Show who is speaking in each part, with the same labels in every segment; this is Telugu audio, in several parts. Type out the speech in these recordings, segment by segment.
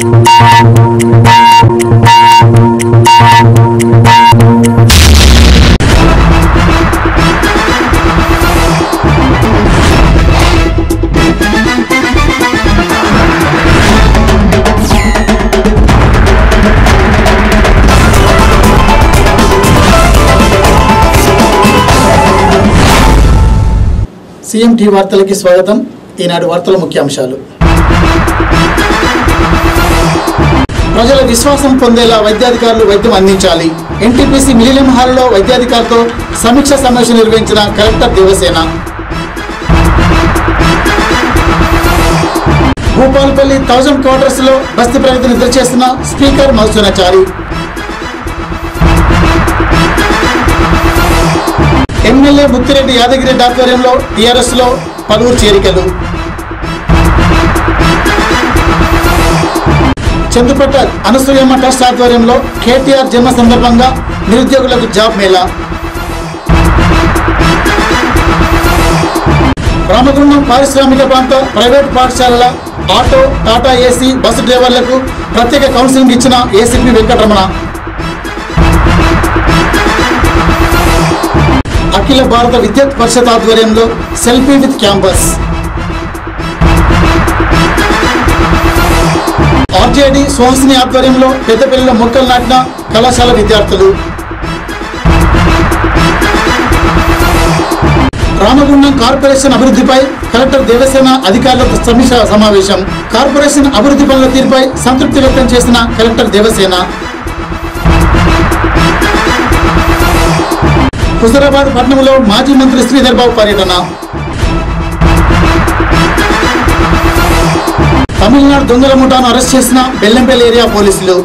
Speaker 1: సీఎం టీ వార్తలకి స్వాగతం ఈనాడు వార్తల ముఖ్యాంశాలు ప్రజల విశ్వాసం పొందేలా వైద్యాధికారులు వైద్యం అందించాలి ఎన్టీపీసీ మిలినియం హాల్లో వైద్యాధికారితో సమీక్ష సమావేశం నిర్వహించిన collector Devasena Bhupalpally thousand quarters లో బస్తీ ప్రగతి నిద్ర చేస్తున్న స్పీకర్ మధుసూనాచారి ఎమ్మెల్యే ముత్తిరెడ్డి యాదగిరెడ్డి ఆధ్వర్యంలో టీఆర్ఎస్ లో పలువురు చేరికలు చందుపట్ట అనసూయమ్మ ట్రస్ట్ ఆధ్వర్యంలో కేటీఆర్ జన్మ సందర్భంగా నిరుద్యోగులకు జాబ్ మేళా రామగుండం పారిశ్రామిక ప్రాంత ప్రైవేట్ పాఠశాలల ఆటో టాటా ఏసీ బస్సు డ్రైవర్లకు ప్రత్యేక కౌన్సిలింగ్ ఇచ్చిన ఏసీపీ వెంకటరమణ అఖిల భారత విద్యుత్ పరిషత్ ఆధ్వర్యంలో selfie with campus RJD Sohasini ఆధ్వర్యంలో పెద్దపల్లిలో మొక్కలు నాటిన కళాశాల విద్యార్థులు రామగుండం కార్పొరేషన్ అభివృద్ధిపై కలెక్టర్ దేవసేన అధికారులతో సమీక్ష సమావేశం కార్పొరేషన్ అభివృద్ధి పనుల తీరుపై సంతృప్తి వ్యక్తం చేసిన కలెక్టర్ దేవసేన హుజరాబాద్ పట్టణంలో మాజీ మంత్రి శ్రీధర్ బాబు పర్యటన తమిళనాడు దొంగల ముఠాను అరెస్ట్ చేసిన బెల్లంపల్లి ఏరియా పోలీసులు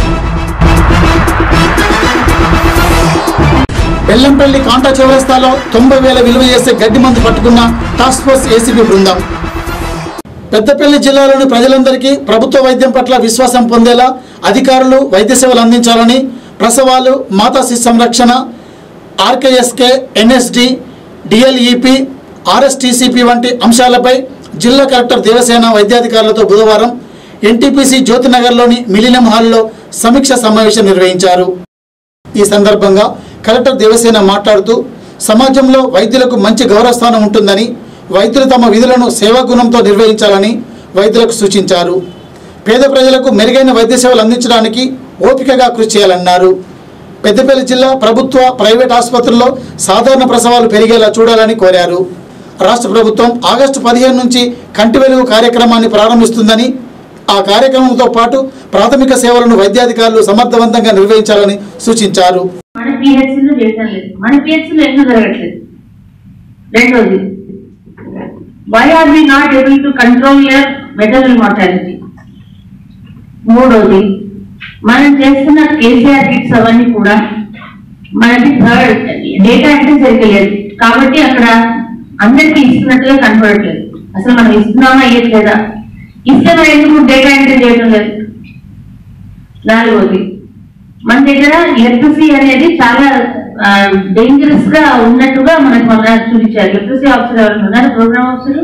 Speaker 1: బెల్లంపల్లి కాంటా చౌరస్తాలో తొంభై వేల విలువ చేసే గడ్డి మందు పట్టుకున్న టాస్క్ ఫోర్స్ ఏసీబీ బృందం పెద్దపల్లి జిల్లాలోని ప్రజలందరికీ ప్రభుత్వ వైద్యం పట్ల విశ్వాసం పొందేలా అధికారులు వైద్య సేవలు అందించాలని ప్రసవాలు మాతా శిశు సంరక్షణ ఆర్కేఎస్కే ఎన్ఎస్డి డిఎల్ఈపి ఆర్ఎస్టీసీపీ వంటి అంశాలపై జిల్లా కలెక్టర్ దేవసేన వైద్యాధికారులతో బుధవారం ఎన్టీపీసీ జ్యోతినగర్లోని మిలినియం హాల్లో సమీక్ష సమావేశం నిర్వహించారు ఈ సందర్భంగా కలెక్టర్ దేవసేన మాట్లాడుతూ సమాజంలో వైద్యులకు మంచి గౌరవస్థానం ఉంటుందని వైద్యులు తమ విధులను సేవాగుణంతో నిర్వహించాలని వైద్యులకు సూచించారు పేద ప్రజలకు మెరుగైన వైద్య సేవలు అందించడానికి ఓపికగా కృషి చేయాలన్నారు పెద్దపల్లి జిల్లా ప్రభుత్వ ప్రైవేట్ ఆసుపత్రుల్లో సాధారణ ప్రసవాలు పెరిగేలా చూడాలని కోరారు రాష్ట్ర ప్రభుత్వం ఆగస్టు పదిహేను నుంచి కంటి వెలుగు కార్యక్రమాన్ని ప్రారంభిస్తుందని ఆ కార్యక్రమంతో పాటు ప్రాథమిక సేవలను వైద్యాధికారులు సమర్థవంతంగా నిర్వహించాలని సూచించారు
Speaker 2: మన పిహెచ్సిలో చేయటం లేదు మన పిహెచ్సిలో ఎందుకు జరగట్లేదు రెండోది why are we not able to control your maternal mortality మూడోది మనం చేస్తున్న కేసీఆర్ కిట్స్ అవన్నీ కూడా మనకి థర్డ్ డేటా ఎంట్రీ సరిగ్గా కాబట్టి అక్కడ అందరికి ఇస్తున్నట్టుగా కనపడట్లేదు అసలు మనం ఇస్తున్నామా ఇయ్యట్లేదా ఇస్తే మరి ఎందుకు డేటా ఎంట్రీ చేయడం లేదు నాలుగోది మన దగ్గర ఎలక్ట్రిసిటీ అనేది చాలా డేంజరస్ గా ఉన్నట్టుగా మనకు మొన్న చూపించారు ఎలక్ట్రిసిటీ ఆఫీసర్ ఎవరు ఉన్నారు ప్రోగ్రామ్ ఆఫీసర్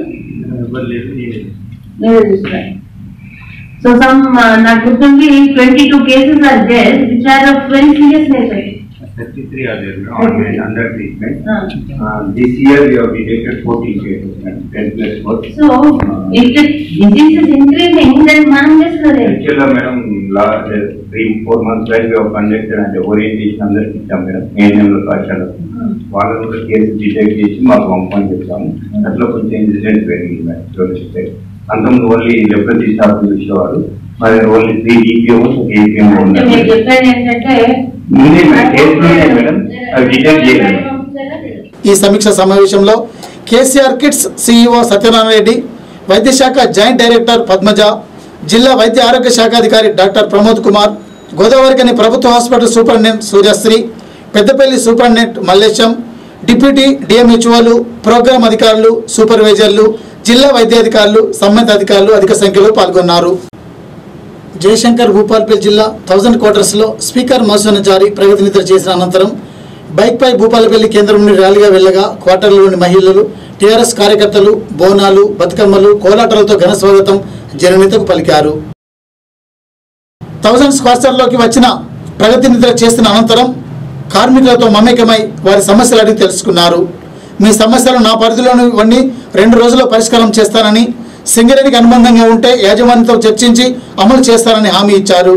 Speaker 2: మీరే చూస్తారు సో సమ్ నాకు గుర్తుంది twenty two cases are there which are of very serious nature
Speaker 3: 33 are there now and under treatment. Uh, This year we have detected 14 cases and 10 plus work.
Speaker 2: So if disease is increasing then మనం చేస్తున్నది
Speaker 3: Actually, madam, last uh, three, four months back we have conducted and orientation అందరికి ఇచ్చాం మేడం ఏఎన్ఎంలో పాఠశాల వాళ్ళని కూడా కేసు డిటెక్ట్ చేసి మాకు పంపని చెప్తాము అట్లా కొంచెం ఇన్సిడెంట్ పెరిగింది మేడం చూపిస్తే అంతకుముందు ఓన్లీ లెప్రసీ స్టాఫ్ చూసేవారు మరి ఓన్లీ త్రీ డిపిఓస్ ఒక ఏపీఎం
Speaker 2: అంటే మీరు
Speaker 3: ఉన్నారు
Speaker 2: చెప్పేది ఏంటంటే
Speaker 3: ఉంది మేడం కేసులోనే మేడం అవి డిటెక్ట్ చేయలేదు
Speaker 1: ఈ సమీక్ష సమావేశంలో KCR kits CEO Satyanarayana Reddy వైద్య శాఖ జాయింట్ డైరెక్టర్ పద్మజ జిల్లా వైద్య ఆరోగ్య శాఖ అధికారి డాక్టర్ ప్రమోద్ కుమార్ గోదావరికని ప్రభుత్వ hospital superintendent Suryasri Peddapalli superintendent Mallesham deputy డిఎంహెచ్ఓలు ప్రోగ్రాం అధికారులు సూపర్వైజర్లు జిల్లా వైద్యాధికారులు సంబంధిత అధికారులు అధిక సంఖ్యలో పాల్గొన్నారు జయశంకర్ భూపాల్పల్లి జిల్లా థౌజండ్ క్వార్టర్స్లో స్పీకర్ మధుసూనచారి ప్రగతి నిద్ర చేసిన అనంతరం బైక్పై భూపాలపల్లి కేంద్రం నుండి ర్యాలీగా వెళ్ళగా క్వార్టర్లోని మహిళలు టీఆర్ఎస్ కార్యకర్తలు బోనాలు బతుకమ్మలు కోలాటలతో ఘన స్వాగతం జననేతకు పలికారు థౌజండ్ స్క్వార్చర్లోకి వచ్చిన ప్రగతి నిద్ర చేసిన అనంతరం కార్మికులతో మమేకమై వారి సమస్యలు అడిగి తెలుసుకున్నారు మీ సమస్యలు నా పరిధిలోని ఇవన్నీ రెండు రోజుల్లో పరిష్కారం చేస్తానని సింగరేణికి అనుబంధంగా ఉంటే యాజమాన్యంతో చర్చించి అమలు చేస్తారని హామీ ఇచ్చారు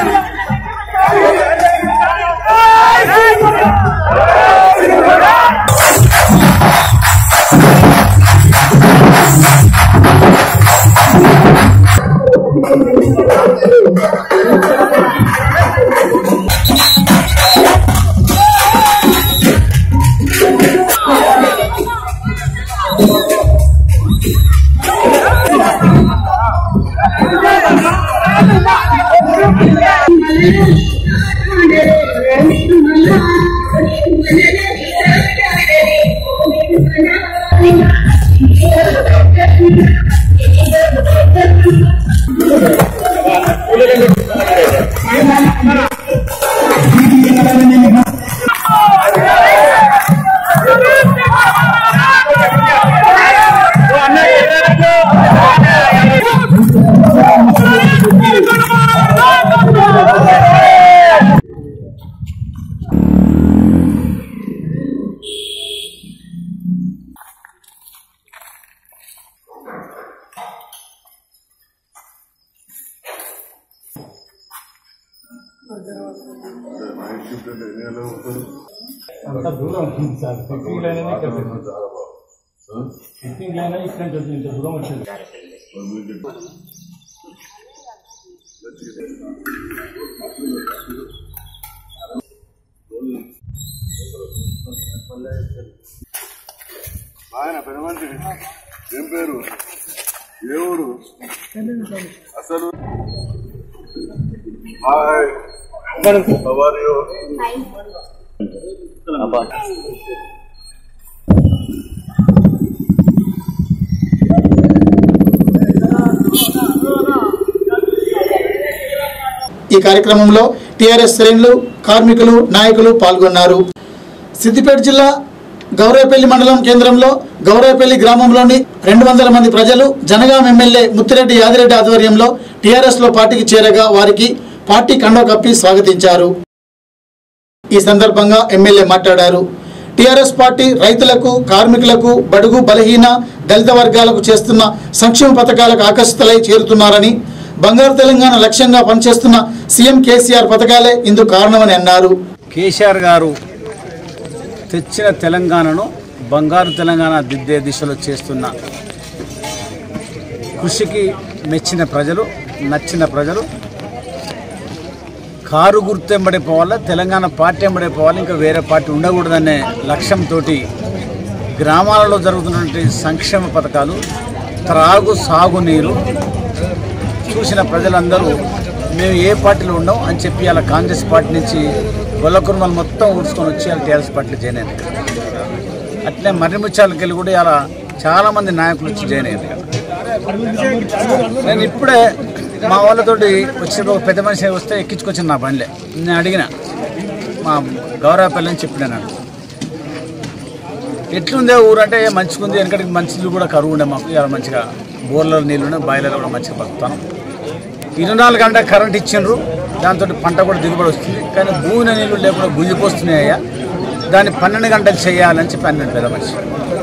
Speaker 4: అంత దూరం ఉంది సార్ ఫిఫ్టీన్ లైన్ అయినా ఇక్కడ ఫిఫ్టీన్ లైన్ అయినా ఇక్కడ నుంచి వచ్చింది ఇంత దూరం వచ్చింది
Speaker 5: ఆయన పెనమంటి ఏం పేరు ఏ ఊరు అసలు హాయ్ How are you?
Speaker 1: ఈ కార్యక్రమంలో టీఆర్ఎస్ శ్రేణులు కార్మికులు నాయకులు పాల్గొన్నారు సిద్దిపేట జిల్లా గౌరవపల్లి మండలం కేంద్రంలో గౌరవపల్లి గ్రామంలోని రెండు వందల మంది ప్రజలు జనగాం ఎమ్మెల్యే ముత్తిరెడ్డి యాదిరెడ్డి ఆధ్వర్యంలో టీఆర్ఎస్ లో పార్టీకి చేరగా వారికి పార్టీ కండవ కప్పి స్వాగతించారు ఈ సందర్భంగా ఎమ్మెల్యే మాట్లాడారు టీఆర్ఎస్ పార్టీ రైతులకు కార్మికులకు బడుగు బలహీన దళిత వర్గాలకు చేస్తున్న సంక్షేమ పథకాలకు ఆకర్షితులై చేరుతున్నారని బంగారు తెలంగాణ లక్ష్యంగా పనిచేస్తున్న సీఎం కేసీఆర్ పథకాలే ఇందుకు కారణమని అన్నారు
Speaker 6: కేసీఆర్ గారు తెచ్చిన తెలంగాణను బంగారు తెలంగాణ దిద్దే దిశలో చేస్తున్న కృషికి మెచ్చిన ప్రజలు నచ్చిన ప్రజలు కారు గుర్తు ఎంబడే పోవాలా తెలంగాణ పార్టీ ఎంబడే పోవాలి ఇంకా వేరే పార్టీ ఉండకూడదనే లక్ష్యంతో గ్రామాలలో జరుగుతున్నటువంటి సంక్షేమ పథకాలు త్రాగు సాగునీరు చూసిన ప్రజలందరూ మేము ఏ పార్టీలో ఉండం అని చెప్పి అలా కాంగ్రెస్ పార్టీ నుంచి గొల్ల కుర్మలు మొత్తం ఊడ్చుకొని వచ్చి అలా టీఆర్ఎస్ పార్టీలో జాయిన్ అయ్యారు అట్లే మర్రిముచ్చాలకి వెళ్ళి కూడా ఇలా చాలామంది నాయకులు వచ్చి జాయిన్ అయ్యారు నేను ఇప్పుడే మా వాళ్ళతోటి వచ్చినప్పుడు ఒక పెద్ద మనిషి వస్తే ఎక్కించుకొచ్చిన నా బండిలే నేను అడిగిన మా గౌరవపల్లి అని చెప్పినాను ఎట్లుందే ఊరు అంటే మంచిగుంది వెనకటికి మంచి నీళ్ళు కూడా కరువు ఉండే మాకు ఇలా మంచిగా బోర్లలో నీళ్ళు ఉన్నాయి బాయిలలో కూడా మంచిగా బతుకుతాను ఇరవై నాలుగు గంటల కరెంట్ ఇచ్చిండ్రు దాంతో పంట కూడా దిగుబడి వస్తుంది కానీ భూమిన నీళ్ళు లేకుండా గుంజిపోస్తున్నాయ్యా దాన్ని పన్నెండు గంటలు చేయాలని చెప్పి అన్నాడు పెద్ద మనిషి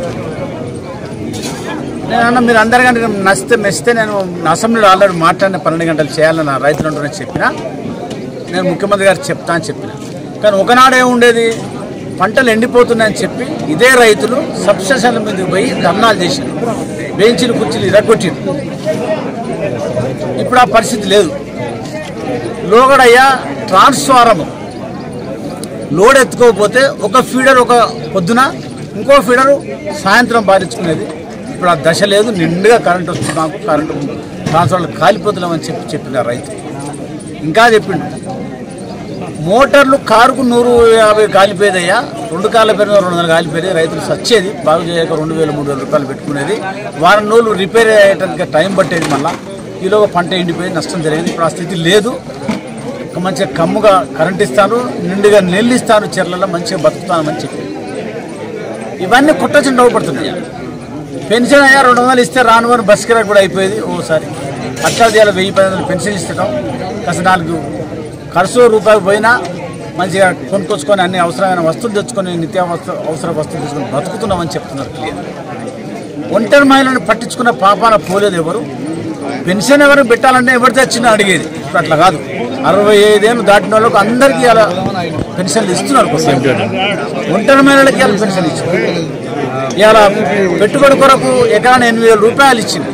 Speaker 6: నేను అన్న మీరు అందరికంటే నచ్చితే మెచ్చితే నేను నా అసెంబ్లీలో ఆల్రెడీ మాట్లాడిన పన్నెండు గంటలు చేయాలని నా రైతులు ఉంటుందని చెప్పిన నేను ముఖ్యమంత్రి గారికి చెప్తా అని చెప్పిన కానీ ఒకనాడే ఉండేది పంటలు ఎండిపోతున్నాయని చెప్పి ఇదే రైతులు సబ్స్టేషన్ల మీదకి పోయి ధర్నాలు చేసిండ్రు బెంచీలు కుర్చీలు ఇరగొట్టిండ్రు ఇప్పుడు ఆ పరిస్థితి లేదు లోగడయ్య ట్రాన్స్ఫారం లోడ్ ఎత్తుకోకపోతే ఒక ఫీడర్ ఒక పొద్దున ఇంకో ఫీడరు సాయంత్రం బాధించుకునేది ఇప్పుడు ఆ దశ లేదు నిండుగా కరెంట్ వస్తుంది మాకు కరెంటు ట్రాన్స్ఫార్మర్లు కాలిపోతున్నామని చెప్పి చెప్పిన రైతు ఇంకా చెప్పిండు మోటార్లు కారుకు నూరు యాభై కాలిపోయేదయ్యా రెండు కాళ్ళ పెరిగిన రెండు వందలు కాలిపోయేది రైతులు సచ్చేది బాగు చేయక రెండు వేలు మూడు వేల రూపాయలు పెట్టుకునేది వారం రోజులు రిపేర్ అయ్యేటానికి టైం పట్టేది మళ్ళా ఈలోగా పంట ఎండిపోయి నష్టం జరిగేది ఇప్పుడు ఆ స్థితి లేదు ఒక మంచిగా కమ్ముగా కరెంట్ ఇస్తాను నిండుగా నెల్లు ఇస్తాను చెర్లలో మంచిగా బతుకుతానని చెప్పి ఇవన్నీ కుట్టచ్చిన డబ్బు పడుతున్నాయి పెన్షన్ అయ్యా రెండు వందలు ఇస్తే రాను అని బస్ కిరాయి కూడా అయిపోయేది ఓసారి అట్లా చేయాలి వెయ్యి పది వందలు పెన్షన్ ఇస్తాం కాస్త నాలుగు ఖర్చు రూపాయి పోయినా మంచిగా కొనుక్కొచ్చుకొని అన్ని అవసరమైన వస్తువులు తెచ్చుకొని నిత్యావసర అవసర వస్తువులు తెచ్చుకొని బతుకుతున్నామని చెప్తున్నారు క్లియర్ ఒంటరి మహిళను పట్టించుకున్న పాపాన పోలేదు ఎవరు పెన్షన్ ఎవరు పెట్టాలంటే ఎవరు తెచ్చినా అడిగేది ఇప్పుడు అట్లా కాదు అరవై ఐదేళ్ళు దాటిన వాళ్ళకు అందరికీ అలా పెన్షన్లు ఇస్తున్నారు కొద్దిగా. ఒంటరి మహిళలకి అలా పెన్షన్ ఇచ్చారు ఇలా పెట్టుబడి కొరకు ఎకరాన్ని ఎనిమిది వేల రూపాయలు ఇచ్చింది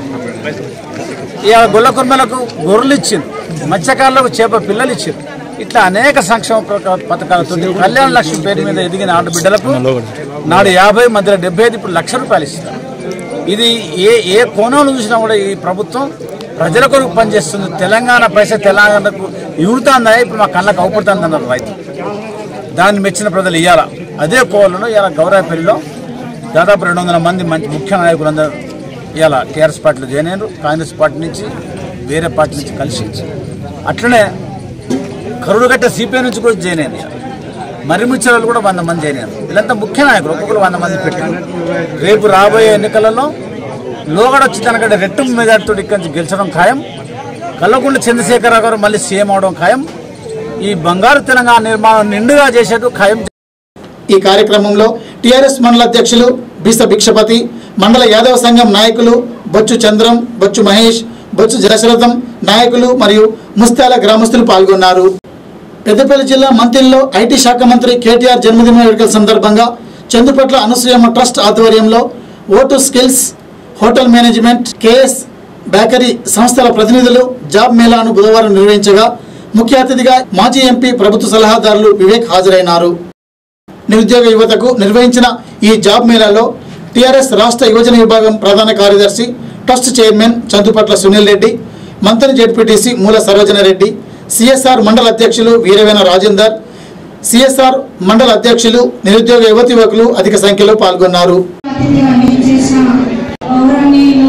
Speaker 6: ఇవాళ గొల్ల కుర్మలకు గొర్రెలు ఇచ్చింది మత్స్యకారులకు చేప పిల్లలు ఇచ్చింది ఇట్లా అనేక సంక్షేమ పథక- పథకాలతో కళ్యాణ లక్ష్మి పేరు మీద ఎదిగిన ఆడబిడ్డలకు నాడు యాభై మధ్యలో డెబ్బై ఐదు ఇప్పుడు లక్ష రూపాయలు ఇస్తారు ఇది ఏ ఏ కోణంలో చూసినా కూడా ఈ ప్రభుత్వం ప్రజల కొరకు పనిచేస్తుంది తెలంగాణ పైసా తెలంగాణకు ఇవుడుతుందా ఇప్పుడు మా కళ్ళకు అవుపడుతుంది అన్నారు రైతు దాన్ని మెచ్చిన ప్రజలు ఇవ్వాల అదే కోవలను ఇవాళ గౌరవపల్లిలో దాదాపు రెండు వందల మంది మంచి ముఖ్య నాయకులందరూ ఇవాళ టీఆర్ఎస్ పార్టీలో జాయిన్ అయ్యారు కాంగ్రెస్ పార్టీ నుంచి వేరే పార్టీ నుంచి కలిసి అట్లనే కరుడుగట్ట సిపిఐ నుంచి కూడా జాయిన్ అయింది మరిముచ్చలు కూడా వంద మంది జాయిన్ అయ్యారు వీళ్ళంతా ముఖ్య నాయకులు ఒక్కొక్కరు వంద మంది పెట్టారు రేపు రాబోయే ఎన్నికలలో లోగడ వచ్చి తనకంటే రెట్టింపు మెజార్టీతో ఇక్కడి నుంచి గెలిచడం ఖాయం కల్లకుంట్ల చంద్రశేఖరరావు గారు మళ్ళీ సీఎం అవడం ఖాయం ఈ బంగారు తెలంగాణ నిర్మాణం నిండుగా చేసేట్టు ఖాయం
Speaker 1: ఈ కార్యక్రమంలో టీఆర్ఎస్ మండల అధ్యక్షులు బీస భిక్షపతి మండల యాదవ సంఘం నాయకులు బొచ్చు చంద్రం బొచ్చు మహేష్ బొచ్చు జయశ్రథం నాయకులు మరియు ముస్తాల గ్రామస్తులు పాల్గొన్నారు పెద్దపల్లి జిల్లా మంతిల్లో ఐటీ శాఖ మంత్రి కేటీఆర్ జన్మదిన వేడుకల సందర్భంగా చందుపట్ల అనసూయమ్మ ట్రస్ట్ ఆధ్వర్యంలో ఓటు skills hotel management KS bakery సంస్థల ప్రతినిధులు జాబ్ మేళాను బుధవారం నిర్వహించగా ముఖ్య అతిథిగా మాజీ ఎంపీ ప్రభుత్వ సలహాదారులు వివేక్ హాజరైనారు నిరుద్యోగ యువతకు నిర్వహించిన ఈ జాబ్ మేళాలో టీఆర్ఎస్ రాష్ట్ర యువజన విభాగం ప్రధాన కార్యదర్శి ట్రస్ట్ చైర్మన్ చందుపట్ల సునీల్ రెడ్డి మంత్రి జెడ్పీటీసీ మూల సరోజన రెడ్డి సిఎస్ఆర్ మండల అధ్యక్షులు వీరవేన రాజేందర్ సిఎస్ఆర్ మండల అధ్యక్షులు నిరుద్యోగ యువతి యువకులు అధిక సంఖ్యలో పాల్గొన్నారు
Speaker 7: అతిథిగా చేసిన గౌరవనీయులు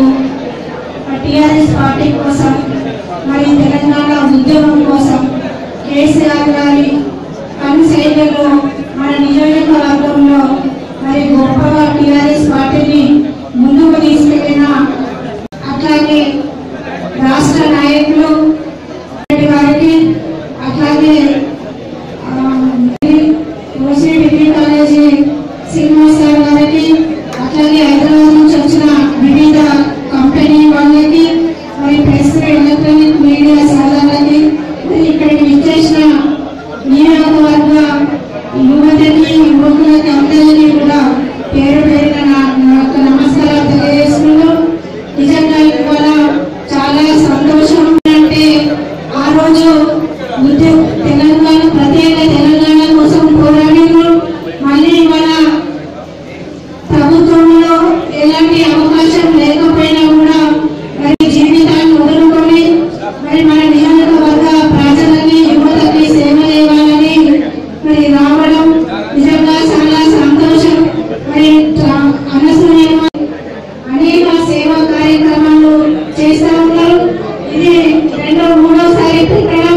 Speaker 7: టిఆర్ఎస్ పార్టీ కోసం మరి తెలంగాణ ఉద్యమం కోసం కేసీఆర్ గారి కనుసైగలో మన నియోజకవర్గంలో మరి గొప్పగా టిఆర్ఎస్ పార్టీని ముందుకు తీసుకెళ్లిన అట్లాగే రాష్ట్ర నాయకులు గారికి అట్లాగే OC degree college Srinivas sir గారికి అట్లాగే హైదరాబాద్ నుంచి వచ్చిన వివిధ కంపెనీ వాళ్ళకి మరి ప్రెస్ ఎలక్ట్రానిక్ మీడియా సోదరులకి మరి ఇక్కడికి విచ్చేసిన నియోజకవర్గ యువతకి యువకులకి అందరికీ కూడా పేరు పేరున నా నా యొక్క నమస్కారాలు తెలియజేస్తున్నాను నిజంగా ఇవాళ చాలా సంతోషం అంటే ఆ రోజు ఉద్యోగ తెలంగాణ ప్రత్యేక తెలంగాణ కోసం పోరాడిను మళ్ళీ ఇవాళ ప్రభుత్వంలో ఎలాంటి అవకాశం లేకపోయినా కూడా మరి జీవితాన్ని వదులుకొని మరి మన నియోజకవర్గ ప్రజలని యువతకి సేవ చేయాలని మరి రావడం నిజంగా చాలా సంతోషం మరి ట్ర- అనసూయమ్మ అనేక సేవా కార్యక్రమాలు చేస్తూ ఉన్నారు ఇది రెండో మూడోసారి పెట్టడం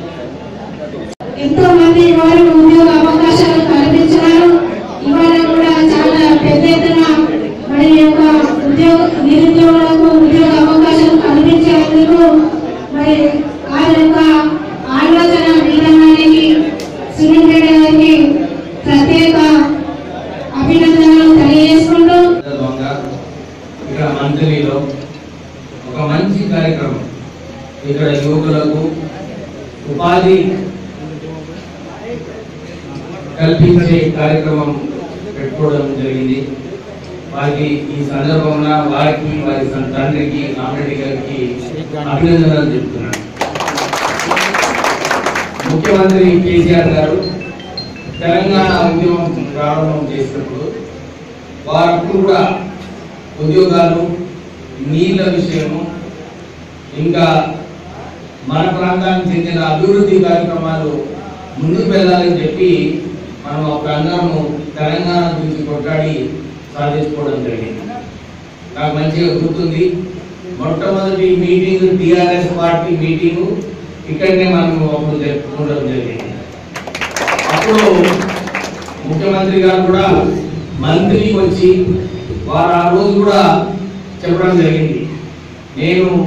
Speaker 7: ఎంతో మంది వారికి ఉద్యోగ అవకాశాలు కల్పించినారు ఇవాళ కూడా చాలా పెద్ద ఎత్తున మరి ఈ యొక్క ఉద్యోగ నిరుద్యోగులకు ఉద్యోగ అవకాశాలు కల్పించేందుకు మరి వారి యొక్క ఆలోచన విధానానికి సునీల్ రెడ్డి గారికి ప్రత్యేక అభినందనలు తెలియజేసుకుంటూ
Speaker 8: సందర్భంగా ఇక్కడ మంత్రిలో ఒక మంచి కార్యక్రమం ఇక్కడ యువకులకు ఉపాధి కల్పించే కార్యక్రమం పెట్టుకోవడం జరిగింది వారికి ఈ సందర్భంగా వారికి వారి సొంత తండ్రికి రామరెడ్డి గారికి అభినందనలు చెప్తున్నాను ముఖ్యమంత్రి కేసీఆర్ గారు తెలంగాణ ఉద్యమం ప్రారంభం చేసినప్పుడు వారప్పుడు కూడా ఉద్యోగాలు నీళ్ళ విషయము ఇంకా మన ప్రాంతానికి చెందిన అభివృద్ధి కార్యక్రమాలు ముందుకు వెళ్ళాలని చెప్పి మనం అప్పుడు అందరము తెలంగాణ గురించి కొట్లాడి సాధించుకోవడం జరిగింది నాకు మంచిగా గుర్తుంది మొట్టమొదటి మీటింగ్ టిఆర్ఎస్ పార్టీ మీటింగ్ ఇక్కడనే మనం అప్పుడు జరుపుకోవడం జరిగింది అప్పుడు ముఖ్యమంత్రి గారు కూడా మంత్రి వచ్చి వారు ఆ రోజు కూడా చెప్పడం జరిగింది నేను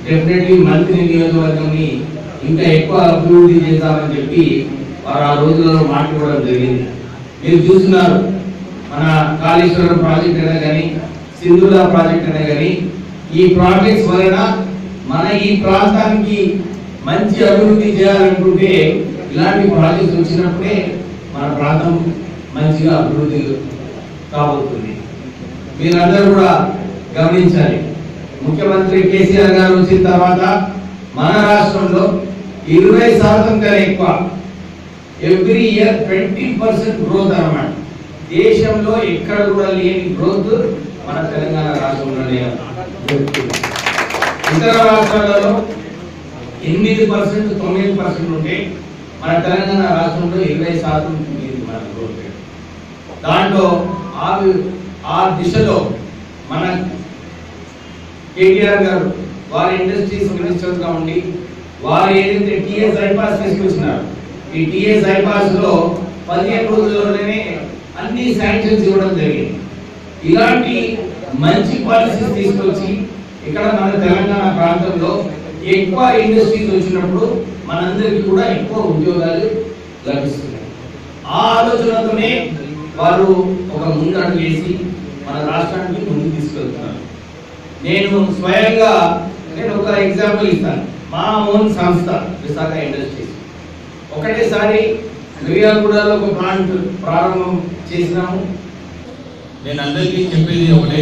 Speaker 8: డెఫినెట్లీ మంత్రి నియోజకవర్గంని ఇంకా ఎక్కువ అభివృద్ధి చేద్దామని చెప్పి వారు ఆ రోజులలో మాట్లాడడం జరిగింది మీరు చూస్తున్నారు మన కాళేశ్వరం ప్రాజెక్ట్ అయినా కానీ సింధులా ప్రాజెక్ట్ అయినా కానీ ఈ ప్రాజెక్ట్స్ వలన మన ఈ ప్రాంతానికి మంచి అభివృద్ధి చేయాలనుకుంటే ఇలాంటి ప్రాజెక్ట్స్ వచ్చినప్పుడే మన ప్రాంతం మంచిగా అభివృద్ధి కాబోతుంది మీరందరూ కూడా గమనించాలి ముఖ్యమంత్రి కేసీఆర్ గారు వచ్చిన తర్వాత మన రాష్ట్రంలో ఇరవై శాతం కన్నా ఎక్కువ every year twenty percent growth అన్నమాట దేశంలో ఎక్కడ కూడా లేని గ్రోత్ మన తెలంగాణ రాష్ట్రంలోనే జరుగుతుంది. ఇతర రాష్ట్రాలలో ఎనిమిది పర్సెంట్ తొమ్మిది పర్సెంట్ ఉంటే మన తెలంగాణ రాష్ట్రంలో ఇరవై శాతం ఉంది మన గ్రోత్ రేట్. దాంట్లో ఆ వి- ఆ దిశలో మన కేటీఆర్ గారు వారి ఇండస్ట్రీస్ మినిస్టర్ గా ఉండి వారు ఏదైతే టిఎస్ ఐపాస్ తీసుకొచ్చినారు ఈ టిఎస్ ఐపాస్ లో పదిహేను రోజుల్లోనే అన్ని శాంక్షన్స్ ఇవ్వడం జరిగింది ఇలాంటి మంచి పాలసీస్ తీసుకొచ్చి ఇక్కడ మన తెలంగాణ ప్రాంతంలో ఎక్కువ ఇండస్ట్రీస్ వచ్చినప్పుడు మనందరికీ కూడా ఎక్కువ ఉద్యోగాలు లభిస్తున్నాయి ఆ ఆలోచనతోనే వారు ఒక ముందడుగు వేసి మన రాష్ట్రానికి ముందుకు తీసుకెళ్తున్నారు నేను స్వయంగా నేను ఒక ఎగ్జాంపుల్ ఇస్తాను మా ఓన్ సంస్థ విశాఖ ఇండస్ట్రీస్ ఒకటేసారి మిర్యాలగూడలో ఒక ప్లాంట్ ప్రారంభం చేసినాము
Speaker 9: నేను అందరికీ చెప్పేది ఒకటే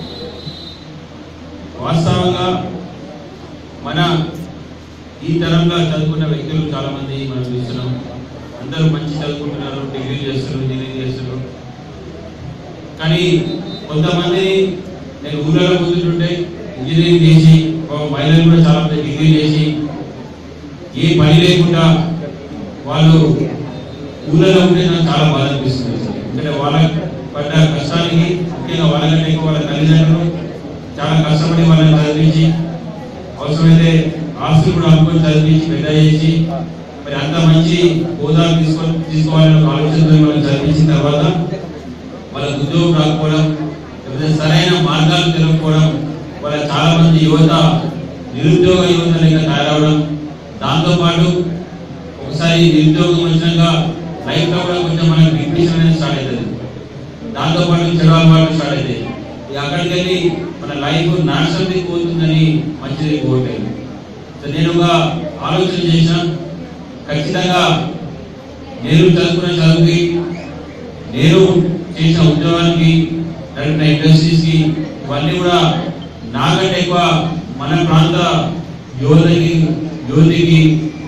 Speaker 9: వాస్తవంగా మన ఈ తరంగా చదువుకున్న వ్యక్తులు చాలా మంది మనం చూస్తున్నాం అందరూ మంచి చదువుకుంటున్నారు డిగ్రీ చేస్తున్నారు ఇంజనీరింగ్ చేస్తున్నారు కానీ కొంతమంది నేను ఊళ్ళలో కూర్చుంటుంటే ఇంజనీరింగ్ చేసి ఒక మహిళలు కూడా చాలా మంది డిగ్రీ చేసి ఏ పని లేకుండా వాళ్ళు ఊళ్ళలో ఉంటే నాకు చాలా బాధ అనిపిస్తుంది ఎందుకంటే వాళ్ళ పడ్డ కష్టానికి ముఖ్యంగా వాళ్ళకంటే ఎక్కువ వాళ్ళ తల్లిదండ్రులు చాలా కష్టపడి వాళ్ళని చదివించి అవసరమైతే ఆస్తులు కూడా అనుకొని చదివించి పెద్ద చేసి మరి అంత మంచి హోదా తీసుకో తీసుకోవాలని ఒక ఆలోచనతో వాళ్ళని చదివించిన తర్వాత వాళ్ళకు ఉద్యోగం రాకపోవడం లేకపోతే సరైన మార్గాలు తెలియకపోవడం వాళ్ళ చాలా మంది యువత నిరుద్యోగ యువత లెక్క తయారవడం దాంతోపాటు ఒకసారి నిరుద్యోగం వచ్చినాక లైఫ్ లో కూడా కొంచెం మనకి డిప్రెషన్ అనేది స్టార్ట్ అవుతుంది దాంతో పాటు చెడు అలవాట్లు స్టార్ట్ అవుతాయి ఇక అక్కడికి వెళ్ళి మన లైఫ్ నాశనం పోతుందని మంచిది కోరలేదు సో నేను ఒక ఆలోచన చేసిన ఖచ్చితంగా నేను చదువుకున్న చదువుకి నేను చేసిన ఉద్యోగానికి నడిపిన ఇండస్ట్రీస్ కి ఇవన్నీ కూడా నాకంటే ఎక్కువ మన ప్రాంత యువతకి యువతికి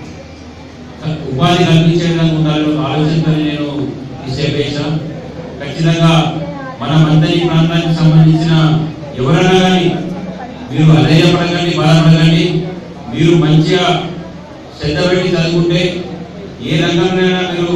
Speaker 9: ఉపాధి కల్పించే విధంగా ఉండాలి ఒక ఆలోచనతో నేను ఈ స్టెప్ వేసాం ఖచ్చితంగా మన మంతని ప్రాంతానికి సంబంధించిన ఎవరైనా కానీ మీరు అధైర్యపడకండి బాధపడకండి మీరు మంచిగా శ్రద్ధ పెట్టి చదువుకుంటే ఏ రంగంలోనైనా మీరు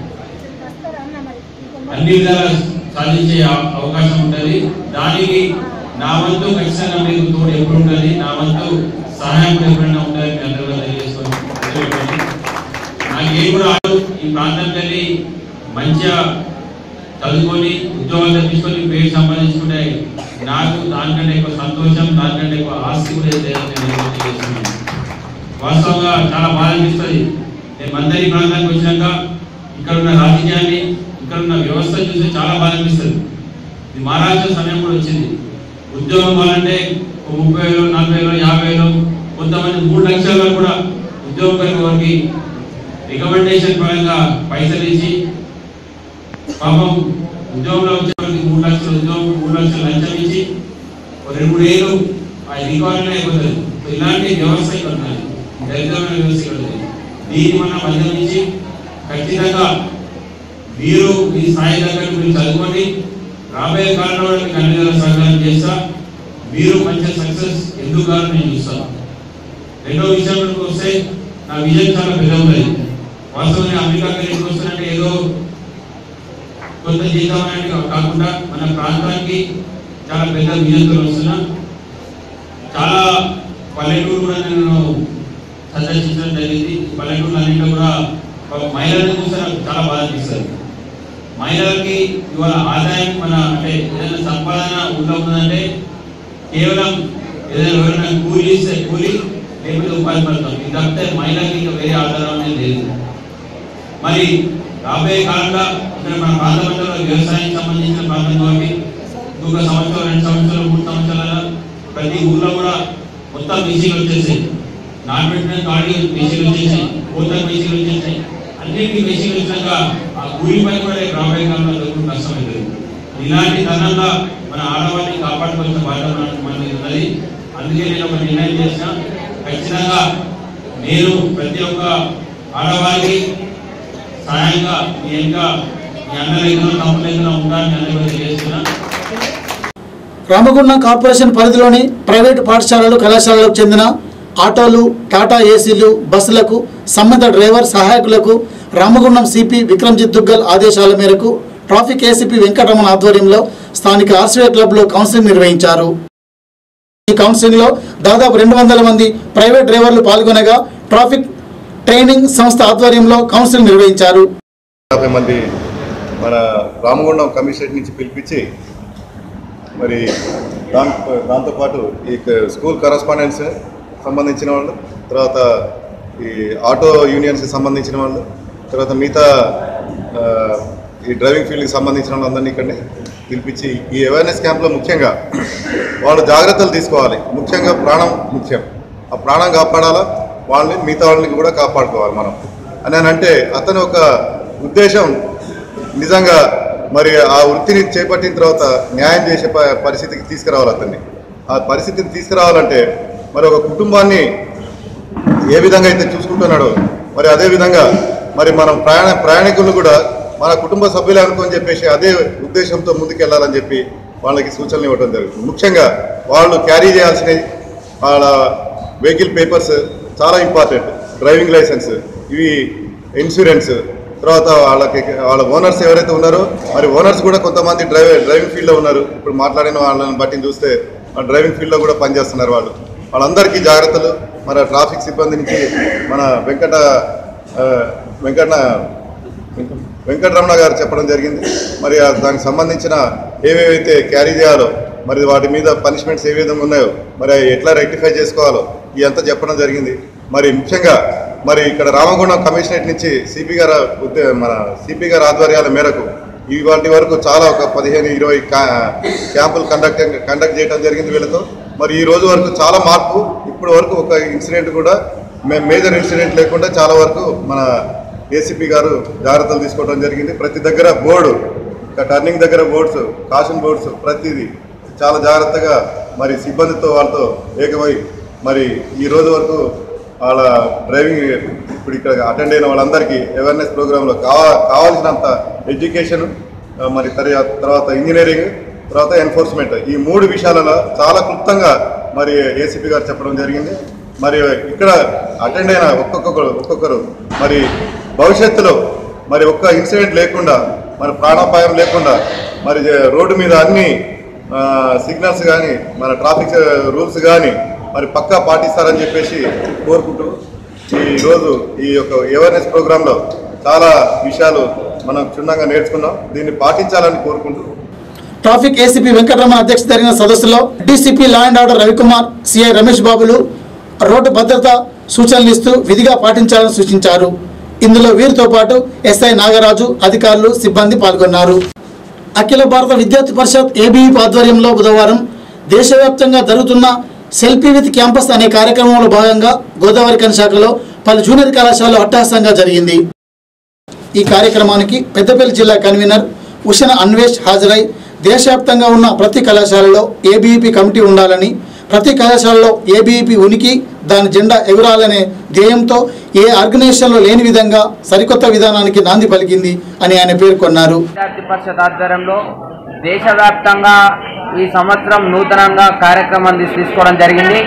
Speaker 9: అన్ని విధాలా సాధించే అవ- అవకాశం ఉంటుంది దానికి నా వంతు ఖచ్చితంగా మీకు తోడు ఎప్పుడు ఉంటుంది నా వంతు సహాయం కూడా ఎప్పుడైనా ఉంటుంది మీ అందరూ కూడా తెలియజేసుకొని తెలియజేయండి. నాకు ఏం కూడా రాదు. ఈ ప్రాంతానికి వెళ్ళి మంచిగా చదువుకొని ఉద్యోగాలు తెప్పించుకొని పేరు సంపాదించుకుంటే నాకు దానికంటే ఎక్కువ సంతోషం దానికంటే ఎక్కువ ఆస్తి కూడా లేదని నేను తెలియజేస్తున్నాను వాస్తవంగా చాలా బాధ అనిపిస్తుంది నేను మందరి ప్రాంతానికి వచ్చినాక ఇక్కడ ఉన్న రాజకీయాన్ని ఇక్కడ ఉన్న వ్యవస్థ చూసి చాలా బాధ అనిపిస్తుంది ఇది మహారాష్ట్ర సమయం కూడా వచ్చింది ఉద్యోగం కావాలంటే ఒక ముప్పై వేలు నలభై వేలు యాభై వేలు కొంతమంది మూడు లక్షల వరకు కూడా ఉద్యోగం పైన వారికి రికమెండేషన్ పరంగా పైసలు ఇచ్చి పాపం ఉద్యోగంలో వచ్చే వాళ్ళకి మూడు లక్షలు ఉద్యోగం మూడు లక్షలు లంచం ఇచ్చి ఒక రెండు మూడు ఏళ్ళు ఆ రికార్డులో అయిపోతుంది సో ఇలాంటి వ్యవస్థ ఇక్కడ ఉన్నది దరిద్రమైన వ్యవస్థ ఇక్కడ ఉంది దీన్ని మనం అధిగమించి ఖచ్చితంగా మీరు మీ స్థాయి తగ్గట్టు మీరు చదువుకొని రాబోయే కాలంలో మీకు అన్ని విధాల సహకారం చేస్తా మీరు మంచి సక్సెస్ ఎందుకు కావాలని నేను చూస్తాను రెండో విషయంలోకి వస్తే నా విజన్ చాలా పెద్ద ఉన్నది వాస్తవంగా అమెరికాకి ఎందుకు వస్తున్నట్టే ఏదో కొంత జీతం అనేది కాకుండా మన ప్రాంతానికి చాలా పెద్ద విజయంతో వస్తున్నా చాలా పల్లెటూరు కూడా నేను సందర్శించడం జరిగింది పల్లెటూరు అన్నింటిలో కూడా ఒక మహిళలను చూస్తే నాకు చాలా బాధ అనిపిస్తుంది మహిళలకి ఇవాళ ఆదాయం మన అంటే ఏదైనా సంపాదన ఊళ్ళో ఉన్నదంటే కేవలం ఏదైనా ఎవరైనా కూలి ఇస్తే కూలి లేకపోతే ఉపాధి పడతాం ఇది తప్పితే మహిళకి ఇంకా వేరే ఆధారం అనేది లేదు మరి రాబోయే కాలంలో ఇక్కడ మన ప్రాంతంలో వ్యవసాయం సంబంధించిన ప్రాంతం కాబట్టి ఇంకొక సంవత్సరం రెండు సంవత్సరాలు మూడు సంవత్సరాల ప్రతి ఊర్లో కూడా మొత్తం మిషన్లు వచ్చేసాయి నాటబెట్టిన కాడి మిషన్లు వచ్చేసాయి కోత మిషన్లు వచ్చేసాయి అన్నింటి మిషన్లు వచ్చాక ఆ కూలి పని కూడా రాబోయే కాలంలో దొరుకుతుంది కష్టమవుతుంది ఇలాంటి తరుణంలో మన ఆడవారిని కాపాడుకోవాల్సిన బాధ్యత మన- మన మీద ఉన్నది అందుకే నేను ఒక నిర్ణయం చేసిన ఖచ్చితంగా నేను ప్రతి ఒక్క ఆడవారికి సహాయంగా మీ యొక్క మీ అన్నలైనా తమ్ములైనా ఉండాలని అందరూ తెలియజేస్తున్నా
Speaker 1: రామగుండం కార్పొరేషన్ పరిధిలోని ప్రైవేటు పాఠశాలలు కళాశాలలకు చెందిన ఆటోలు టాటా ఏసీలు బస్సులకు సంబంధిత డ్రైవర్ సహాయకులకు రామగుండం సిపి విక్రమ్జిత్ దుగ్గల్ ఆదేశాల మేరకు ట్రాఫిక్ ఏసీపీ వెంకటరమణ ఆధ్వర్యంలో స్థానిక ఆర్సీఐ క్లబ్లో కౌన్సిలింగ్ నిర్వహించారు ఈ కౌన్సిలింగ్లో దాదాపు రెండు వందల మంది ప్రైవేట్ డ్రైవర్లు పాల్గొనగా ట్రాఫిక్ ట్రైనింగ్ సంస్థ ఆధ్వర్యంలో కౌన్సిలింగ్ నిర్వహించారు
Speaker 5: యాభై మంది మన రామగుండం కమిషనరేట్ నుంచి పిలిపించి మరి దాని దాంతోపాటు ఈ క- స్కూల్ కరస్పాండెన్స్ సంబంధించిన వాళ్ళు తర్వాత ఈ ఆటో యూనియన్స్కి సంబంధించిన వాళ్ళు తర్వాత మిగతా ఆ, ఈ డ్రైవింగ్ ఫీల్డ్కి సంబంధించిన వాళ్ళందరినీ ఇక్కడనే పిలిపించి ఈ అవేర్నెస్ క్యాంప్లో ముఖ్యంగా వాళ్ళు జాగ్రత్తలు తీసుకోవాలి ముఖ్యంగా ప్రాణం ముఖ్యం ఆ ప్రాణం కాపాడాలా వాళ్ళని మిగతా వాళ్ళని కూడా కాపాడుకోవాలి మనం అని అని అంటే అతని ఒక ఉద్దేశం నిజంగా మరి ఆ వృత్తిని చేపట్టిన తర్వాత న్యాయం చేసే ప- పరిస్థితికి తీసుకురావాలి అతన్ని ఆ పరిస్థితిని తీసుకురావాలంటే మరి ఒక కుటుంబాన్ని ఏ విధంగా అయితే చూసుకుంటున్నాడో మరి అదే విధంగా మరి మనం ప్రయాణ ప్రయాణికులను కూడా మన కుటుంబ సభ్యులే అనుకొని చెప్పేసి అదే ఉద్దేశంతో ముందుకెళ్లాలని చెప్పి వాళ్ళకి సూచనలు ఇవ్వడం జరుగుతుంది ముఖ్యంగా వాళ్ళు క్యారీ చేయాల్సిన వాళ్ళ వెహికల్ పేపర్స్ చాలా ఇంపార్టెంట్ డ్రైవింగ్ లైసెన్స్ ఇవి ఇన్సూరెన్స్ తర్వాత వాళ్ళకి వాళ్ళ ఓనర్స్ ఎవరైతే ఉన్నారో మరి ఓనర్స్ కూడా కొంతమంది డ్రైవ్ డ్రైవింగ్ ఫీల్డ్లో ఉన్నారు ఇప్పుడు మాట్లాడిన వాళ్ళని బట్టి చూస్తే ఆ డ్రైవింగ్ ఫీల్డ్లో కూడా పనిచేస్తున్నారు వాళ్ళు వాళ్ళందరికీ జాగ్రత్తలు మన ట్రాఫిక్ సిబ్బంది నుంచి మన వెంకట ఆ, వెంకట వెంకటరమణ గారు చెప్పడం జరిగింది మరి ఆ దానికి సంబంధించిన ఏవేవైతే క్యారీ చేయాలో మరి వాటి మీద పనిష్మెంట్స్ ఏ విధంగా ఉన్నాయో మరి అవి ఎట్లా రెక్టిఫై చేసుకోవాలో ఇదంతా చెప్పడం జరిగింది మరి ముఖ్యంగా మరి ఇక్కడ రామగుండం కమిషనరేట్ నుంచి సిపి గారు ఉద్దే- మన సిపి గారి ఆధ్వర్యాల మేరకు ఇవాటి వరకు చాలా ఒక పదిహేను ఇరవై కా- క్యాంపులు కండక్ట్ కండక్ట్ చేయడం జరిగింది వీళ్ళతో మరి ఈ రోజు వరకు చాలా మార్పు ఇప్పటి వరకు ఒక ఇన్సిడెంట్ కూడా మే- మేజర్ ఇన్సిడెంట్ లేకుండా చాలా వరకు మన ఏసీపీ గారు జాగ్రత్తలు తీసుకోవడం జరిగింది ప్రతి దగ్గర బోర్డు ఇక టర్నింగ్ దగ్గర బోర్డ్స్ కాషన్ బోర్డ్స్ ప్రతిదీ చాలా జాగ్రత్తగా మరి సిబ్బందితో వాళ్ళతో ఏకమై మరి ఈ రోజు వరకు వాళ్ళ డ్రైవింగ్ ఇప్పుడు ఇక్కడ అటెండ్ అయిన వాళ్ళందరికీ అవేర్నెస్ ప్రోగ్రాంలో కావా కావాల్సినంత ఎడ్యుకేషన్ మరి తర్వా- తర్వాత ఇంజనీరింగ్ తర్వాత ఎన్ఫోర్స్మెంట్ ఈ మూడు విషయాలలో చాలా క్లుప్తంగా మరి ఏసీపీ గారు చెప్పడం జరిగింది మరి ఇక్కడ అటెండ్ అయిన ఒక్కొక్కరు ఒక్కొక్కరు మరి భవిష్యత్తులో మరి ఒక్క ఇన్సిడెంట్ లేకుండా మరి ప్రాణాపాయం లేకుండా మరి రోడ్డు మీద అన్ని సిగ్నల్స్ కానీ మన ట్రాఫిక్ రూల్స్ కానీ మరి పక్కా పాటిస్తారని చెప్పేసి కోరుకుంటూ ఈరోజు ఈ యొక్క అవేర్నెస్ ప్రోగ్రాంలో చాలా విషయాలు మనం క్షుణ్ణంగా నేర్చుకున్నాం దీన్ని పాటించాలని కోరుకుంటూ
Speaker 1: ట్రాఫిక్ ఏసీపీ వెంకటరమణ అధ్యక్షత జరిగిన సదస్సులో DCP law and order Ravikumar CI Ramesh బాబులు రోడ్డు భద్రత సూచనలు ఇస్తూ విధిగా పాటించాలని సూచించారు ఇందులో వీరితో పాటు ఎస్ఐ నాగరాజు అధికారులు సిబ్బంది పాల్గొన్నారు అఖిల భారత విద్యార్థి పరిషత్ ఏబీఈ ఆధ్వర్యంలో బుధవారం దేశవ్యాప్తంగా జరుగుతున్న సెల్ఫీ విత్ క్యాంపస్ అనే కార్యక్రమంలో భాగంగా గోదావరి కనశాఖలో పలు జూనియర్ కళాశాలలు అట్టహాసంగా జరిగింది ఈ కార్యక్రమానికి పెద్దపల్లి జిల్లా కన్వీనర్ ఉషన అన్వేష్ హాజరై దేశవ్యాప్తంగా ఉన్న ప్రతి కళాశాలలో ఏబీఈపీ కమిటీ ఉండాలని ప్రతి కళాశాలలో ఏబీఈపీ ఉనికి దాని జెండా ఎగురాలనే ధ్యేయంతో ఏ ఆర్గనైజేషన్లో లేని విధంగా సరికొత్త విధానానికి నాంది పలికింది అని ఆయన పేర్కొన్నారు
Speaker 10: విద్యార్థి పరిషత్ ఆధ్వర్యంలో దేశవ్యాప్తంగా ఈ సంవత్సరం నూతనంగా కార్యక్రమం తీసు- తీసుకోవడం జరిగింది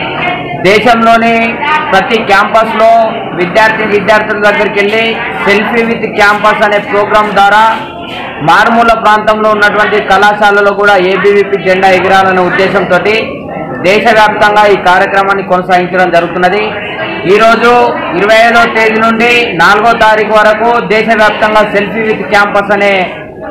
Speaker 10: దేశంలోని ప్రతి క్యాంపస్లో విద్యార్థి విద్యార్థుల దగ్గరికి వెళ్ళి సెల్ఫీ విత్ క్యాంపస్ అనే ప్రోగ్రాం ద్వారా మారుమూల ప్రాంతంలో ఉన్నటువంటి కళాశాలలో కూడా ఏబీవీపీ జెండా ఎగిరాలనే ఉద్దేశంతో దేశవ్యాప్తంగా ఈ కార్యక్రమాన్ని కొనసాగించడం జరుగుతున్నది ఈరోజు ఇరవై ఐదో తేదీ నుండి నాలుగో తారీఖు వరకు దేశవ్యాప్తంగా సెల్ఫీ విత్ క్యాంపస్ అనే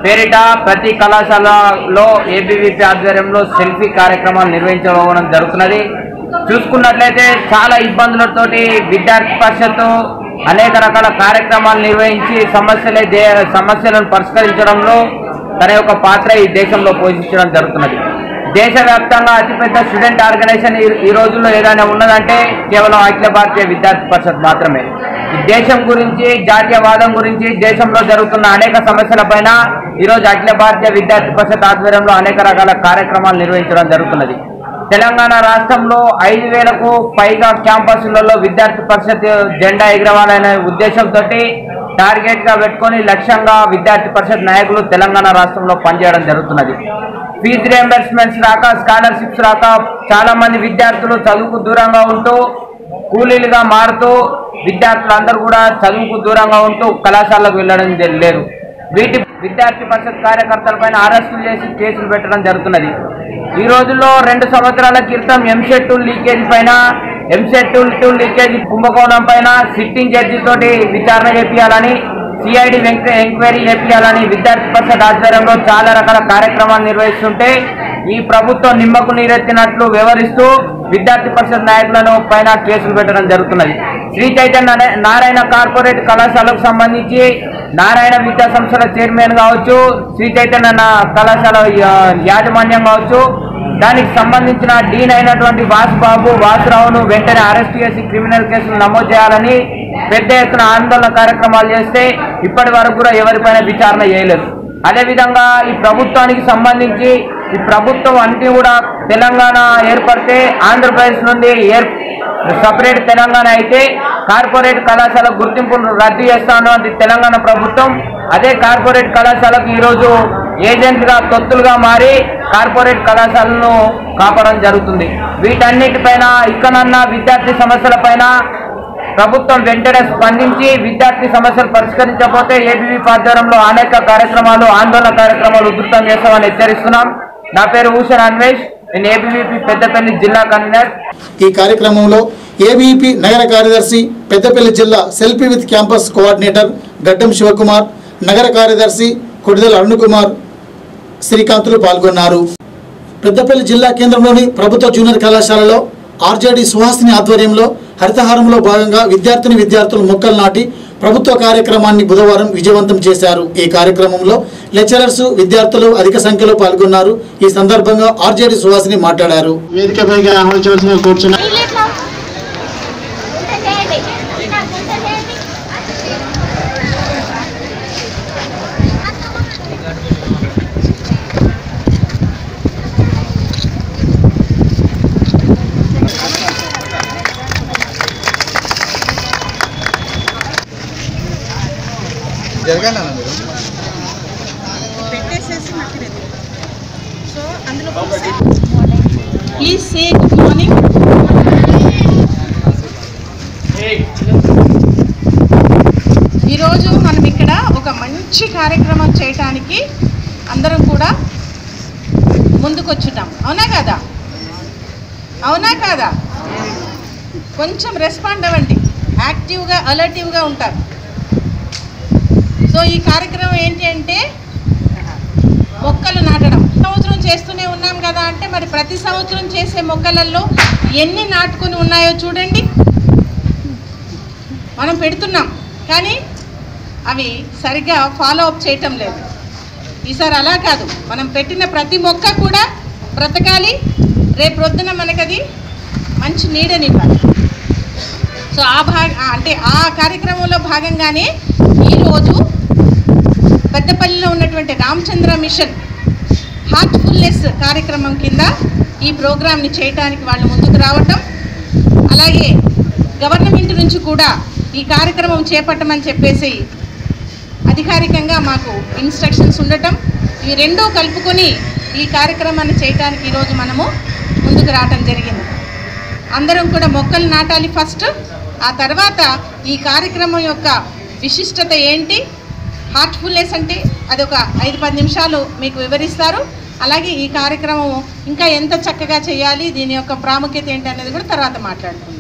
Speaker 10: పేరిట ప్రతి కళాశాలలో ఏబీవీపీ ఆధ్వర్యంలో సెల్ఫీ కార్యక్రమాలు నిర్వహించడం జరుగుతున్నది చూసుకున్నట్లయితే చాలా ఇబ్బందులతోటి విద్యార్థి పరిషత్తు అనేక రకాల కార్యక్రమాలు నిర్వహించి సమస్యలే దే సమస్యలను పరిష్కరించడంలో తన యొక్క పాత్ర ఈ దేశంలో పోషించడం జరుగుతున్నది దేశవ్యాప్తంగా అతిపెద్ద స్టూడెంట్ ఆర్గనైజేషన్ ఈ- ఈ రోజుల్లో ఏదైనా ఉన్నదంటే కేవలం అఖిల భారతీయ విద్యార్థి పరిషత్ మాత్రమే ఈ దేశం గురించి జాతీయవాదం గురించి దేశంలో జరుగుతున్న అనేక సమస్యలపైన ఈరోజు అఖిల భారతీయ విద్యార్థి పరిషత్ ఆధ్వర్యంలో అనేక రకాల కార్యక్రమాలు నిర్వహించడం జరుగుతున్నది తెలంగాణ రాష్ట్రంలో ఐదు వేలకు పైగా క్యాంపస్లలో విద్యార్థి పరిషత్ జెండా ఎగరవాలనే ఉద్దేశంతో టార్గెట్ గా పెట్టుకొని లక్ష్యంగా విద్యార్థి పరిషత్ నాయకులు తెలంగాణ రాష్ట్రంలో పనిచేయడం జరుగుతున్నది ఫీజు రియంబర్స్మెంట్స్ రాక స్కాలర్షిప్స్ రాక చాలా మంది విద్యార్థులు చదువుకు దూరంగా ఉంటూ కూలీలుగా మారుతూ విద్యార్థులందరూ కూడా చదువుకు దూరంగా ఉంటూ కళాశాలకు వెళ్ళడం జ- లేదు వీటి విద్యార్థి పరిషత్ కార్యకర్తలపైన అరెస్టులు చేసి కేసులు పెట్టడం జరుగుతున్నది ఈ రోజుల్లో రెండు సంవత్సరాల క్రితం ఎంసెట్ టూ లీకేజ్ పైన ఎంసెట్ టూ టూ లీకేజ్ కుంభకోణం పైన సిట్టింగ్ జడ్జి తోటి విచారణ చేపించాలని సిఐడి ఎంక్వైరీ చేపించాలని విద్యార్థి పరిషత్ ఆధ్వర్యంలో చాలా రకాల కార్యక్రమాలు నిర్వహిస్తుంటే ఈ ప్రభుత్వం నిమ్మకు నీరెత్తినట్లు వివరిస్తూ విద్యార్థి పరిషత్ నాయకులను పైన కేసులు పెట్టడం జరుగుతున్నది శ్రీ చైతన్య నా- నారాయణ కార్పొరేట్ కళాశాలకు సంబంధించి నారాయణ విద్యా సంస్థల చైర్మన్ కావచ్చు శ్రీ చైతన్య నా- కళాశాల యా- యాజమాన్యం కావచ్చు దానికి సంబంధించిన డీన్ అయినటువంటి వాసు బాబు వాసురావును వెంటనే అరెస్ట్ చేసి క్రిమినల్ కేసులు నమోదు చేయాలని పెద్ద ఎత్తున ఆందోళన కార్యక్రమాలు చేస్తే ఇప్పటి వరకు కూడా ఎవరిపైన విచారణ చేయలేదు అదేవిధంగా ఈ ప్రభుత్వానికి సంబంధించి ఈ ప్రభుత్వం అన్ని కూడా తెలంగాణ ఏర్పడితే ఆంధ్రప్రదేశ్ నుండి ఏర్ సపరేట్ తెలంగాణ అయితే కార్పొరేట్ కళాశాల గుర్తింపును రద్దు చేస్తాను అది తెలంగాణ ప్రభుత్వం అదే కార్పొరేట్ కళాశాలకు ఈరోజు ఏజెంట్గా తొత్తులుగా మారి కార్పొరేట్ కళాశాలను కాపాడడం జరుగుతుంది వీటన్నిటిపైన ఇక్కడన్న విద్యార్థి సమస్యలపైన ప్రభుత్వం వెంటనే స్పందించి విద్యార్థి సమస్యలు పరిష్కరించకపోతే ఏబీవీ ఆధ్వర్యంలో అనేక కార్యక్రమాలు ఆందోళన కార్యక్రమాలు ఉధృతం చేస్తామని హెచ్చరిస్తున్నాం నా పేరు భూషణ్ అన్వేష్ నేను ఏబీవీపీ పెద్దపల్లి జిల్లా కన్వీనర్
Speaker 1: ఈ కార్యక్రమంలో ఏబీపీ నగర కార్యదర్శి పెద్దపల్లి జిల్లా సెల్ఫీ విత్ క్యాంపస్ కోఆర్డినేటర్ గడ్డం శివకుమార్ నగర కార్యదర్శి కొడిదల అరుణకుమార్ శ్రీకాంతులు పాల్గొన్నారు పెద్దపల్లి జిల్లా కేంద్రంలోని ప్రభుత్వ జూనియర్ కళాశాలలో ఆర్జేడి సుహాసిని ఆధ్వర్యంలో హరితహారంలో భాగంగా విద్యార్థిని విద్యార్థులు మొక్కలు నాటి ప్రభుత్వ కార్యక్రమాన్ని బుధవారం విజయవంతం చేశారు ఈ కార్యక్రమంలో లెక్చరర్స్ విద్యార్థులు అధిక సంఖ్యలో పాల్గొన్నారు ఈ సందర్భంగా ఆర్జేడి సుహాసిని మాట్లాడారు వేదికపైగా ఆహ్వానించవలసిన కూర్చున్న
Speaker 5: జరగాలి అన్న మీరు
Speaker 11: పెట్టేసేసి మట్టిలేదు సో అందులో ప్లీజ్ సే గుడ్ మార్నింగ్ ఈరోజు మనం ఇక్కడ ఒక మంచి కార్యక్రమం చేయటానికి అందరం కూడా ముందుకొచ్చున్నాం అవునా కదా అవునా కాదా కొంచెం రెస్పాండ్ అవ్వండి యాక్టివ్గా అలర్టివ్గా ఉంటారు సో ఈ కార్యక్రమం ఏంటి అంటే మొక్కలు నాటడం సంవత్సరం చేస్తూనే ఉన్నాం కదా అంటే మరి ప్రతి సంవత్సరం చేసే మొక్కలలో ఎన్ని నాటుకొని ఉన్నాయో చూడండి మనం పెడుతున్నాం కానీ అవి సరిగ్గా ఫాలో అప్ చేయటం లేదు ఈసారి అలా కాదు మనం పెట్టిన ప్రతి మొక్క కూడా బ్రతకాలి రేపు రొద్దున మనకది మంచి నీడనివ్వాలి సో ఆ భాగ అంటే ఆ కార్యక్రమంలో భాగంగానే ఈరోజు పెద్దపల్లిలో ఉన్నటువంటి రామచంద్ర మిషన్ హార్ట్ఫుల్నెస్ కార్యక్రమం కింద ఈ ప్రోగ్రామ్ని చేయటానికి వాళ్ళు ముందుకు రావటం అలాగే గవర్నమెంట్ నుంచి కూడా ఈ కార్యక్రమం చేపట్టమని చెప్పేసి అధికారికంగా మాకు ఇన్స్ట్రక్షన్స్ ఉండటం ఇవి రెండూ కలుపుకొని ఈ కార్యక్రమాన్ని చేయటానికి ఈరోజు మనము ముందుకు రావటం జరిగింది అందరం కూడా మొక్కలు నాటాలి ఫస్ట్ ఆ తర్వాత ఈ కార్యక్రమం యొక్క విశిష్టత ఏంటి హార్ట్ఫుల్నెస్ అంటే అది ఒక ఐదు పది నిమిషాలు మీకు వివరిస్తారు అలాగే ఈ కార్యక్రమం ఇంకా ఎంత చక్కగా చేయాలి దీని యొక్క ప్రాముఖ్యత ఏంటి అనేది కూడా తర్వాత మాట్లాడుకుందాం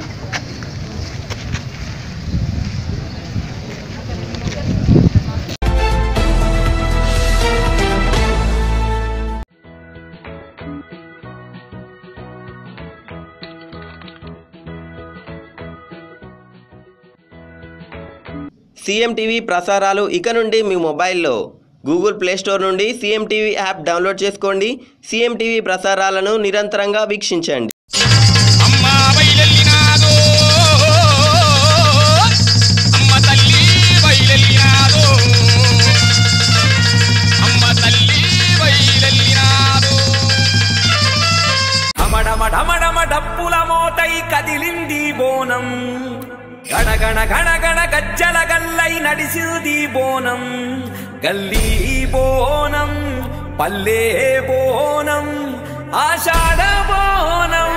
Speaker 12: సీఎం టీవీ ప్రసారాలు ఇక నుండి మీ మొబైల్లో గూగుల్ ప్లే స్టోర్ నుండి సీఎం టీవీ యాప్ డౌన్లోడ్ చేసుకోండి సీఎం టీవీ ప్రసారాలను నిరంతరంగా వీక్షించండి
Speaker 13: అమ్మ తల్లి బయలెల్లినాదో అమ్మ తల్లి బయలెల్లినాదో
Speaker 14: ఢమఢమఢమఢమ డప్పుల మోతై కదిలింది బోనం గణగణ గణగణ గజ్జల గల్లై నడిసింది బోనం గల్లీ బోనం పల్లె బోనం ఆషాఢ బోనం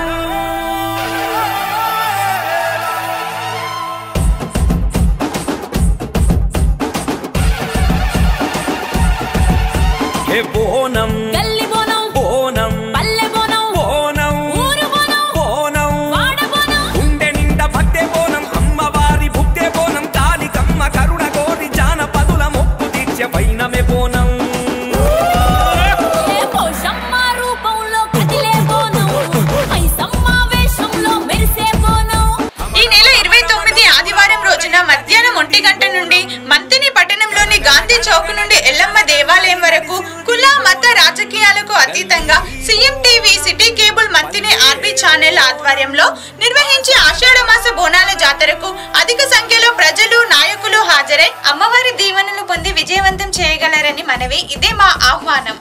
Speaker 14: ఏ బోనం
Speaker 15: గల్లి బోనం
Speaker 14: బోనం
Speaker 15: పల్లె బోనం
Speaker 14: బోనం
Speaker 15: ఊరు బోనం
Speaker 14: బోనం
Speaker 15: వాడ బోనం
Speaker 14: గుండె నిండా భక్తే బోనం అమ్మవారి భుక్తే బోనం కాలికమ్మ కరుణ కోరి జానపదుల మొక్కు దీక్ష పైనమే బోనం
Speaker 15: ఏ పోషమ్మ రూపంలో కదిలే బోనం మైసమ్మ వేషంలో మెరిసే బోనం
Speaker 11: ఈ నెల ఇరవై తొమ్మిది ఆదివారం రోజున మధ్యాహ్నం ఒంటి గంట నుండి మంతిని పట్టణంలోని గాంధీ చౌక్ నుండి ఎల్లమ్మ దేవాలయం వరకు కుల మత రాజకీయాలకు అతీతంగా CM TV city cable Manthani RB channel ఆధ్వర్యంలో నిర్వహించే ఆషాఢ మాస బోనాల జాతరకు అధిక సంఖ్యలో ప్రజలు నాయకులు హాజరై అమ్మవారి దీవెనలు పొంది విజయవంతం చేయగలరని మనవి ఇదే మా ఆహ్వానం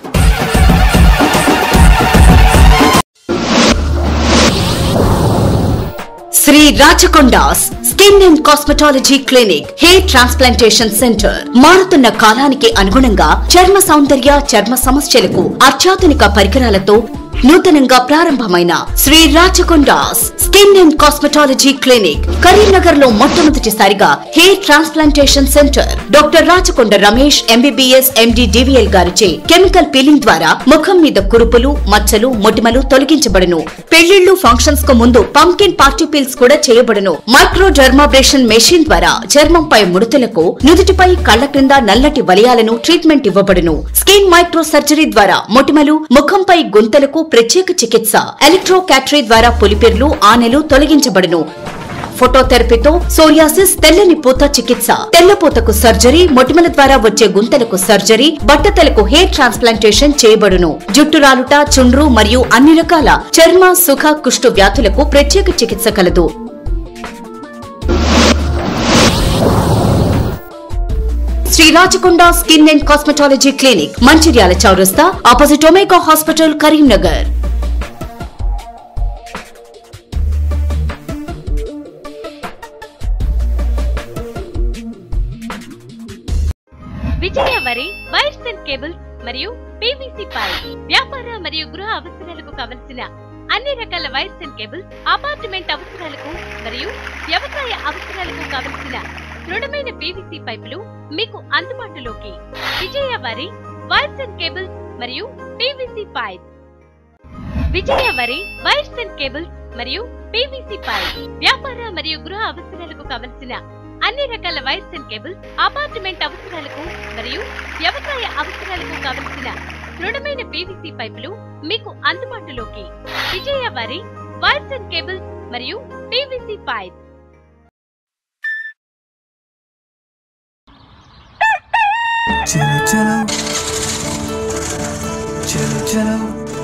Speaker 16: Sri Rachakonda's skin and cosmetology clinic hair transplantation centre మారుతున్న కాలానికి అనుగుణంగా చర్మ సౌందర్య చర్మ సమస్యలకు అత్యాధునిక పరికరాలతో నూతనంగా ప్రారంభమైన Sri Rachakonda's skin and cosmetology clinic Karimnagar లో మొట్టమొదటిసారిగా hair transplantation centre doctor Rachakonda Ramesh MBBS MD DVL గారిచే కెమికల్ పీలింగ్ ద్వారా ముఖం మీద కురుపులు మచ్చలు మొటిమలు తొలగించబడును పెళ్లిళ్లు ఫంక్షన్స్ కు ముందు పంకిన్ పార్టీ పీల్స్ కూడా చేయబడును మైక్రో డర్మాబ్రేషన్ మెషిన్ ద్వారా చర్మంపై ముడతలకు నుదుటిపై కళ్ల క్రింద నల్లటి వలయాలను ట్రీట్మెంట్ ఇవ్వబడును స్కిన్ మైక్రో సర్జరీ ద్వారా మొటిమలు ముఖంపై గుంతలకు ప్రత్యేక చికిత్స ఎలక్ట్రో క్యాటరీ ద్వారా పులిపిర్లు ఆనెలు తొలగించబడును ఫోటోథెరపీతో సోరియాసిస్ తెల్లని పూత చికిత్స తెల్లపూతకు సర్జరీ మొటిమల ద్వారా వచ్చే గుంతలకు సర్జరీ బట్టతలకు హెయిర్ ట్రాన్స్ప్లాంటేషన్ చేయబడును జుట్టు రాలుట చుండ్రు మరియు అన్ని రకాల చర్మ సుఖ కుష్టు వ్యాధులకు ప్రత్యేక చికిత్స కలదు Sri Rachakonda skin and cosmetology clinic Mancherial చౌరస్తా opposite Omega hospital Karimnagar
Speaker 17: Vijaya వరి వైర్స్ అండ్ కేబుల్స్ మరియు పీవీసీ పైప్ వ్యాపార మరియు గృహ అవసరాలకు కావలసిన అన్ని రకాల వైర్స్ అండ్ కేబుల్స్ అపార్ట్మెంట్ అవసరాలకు మరియు వ్యవసాయ అవసరాలకు కావలసిన దృఢమైన పీవీసీ పైపులు మీకు అందుబాటులోకి విజయ వరి వైర్స్ అండ్ కేబుల్స్ మరియు పీవీసీ పైప్ విజయ వరి వైర్స్ అండ్ కేబుల్స్ మరియు పీవీసీ పైప్ వ్యాపార మరియు గృహ అవసరాలకు కావలసిన అన్ని రకాల వైర్స్ అండ్ కేబుల్స్ అపార్ట్మెంట్ అవసరాలకు మరియు వ్యవసాయ అవసరాలకు కావలసిన దృఢమైన పీవీసీ పైపులు మీకు అందుబాటులోకి విజయ వారి వైర్స్ అండ్ కేబుల్స్ మరియు పీవీసీ పైప్
Speaker 18: చలో చలో చలో చలో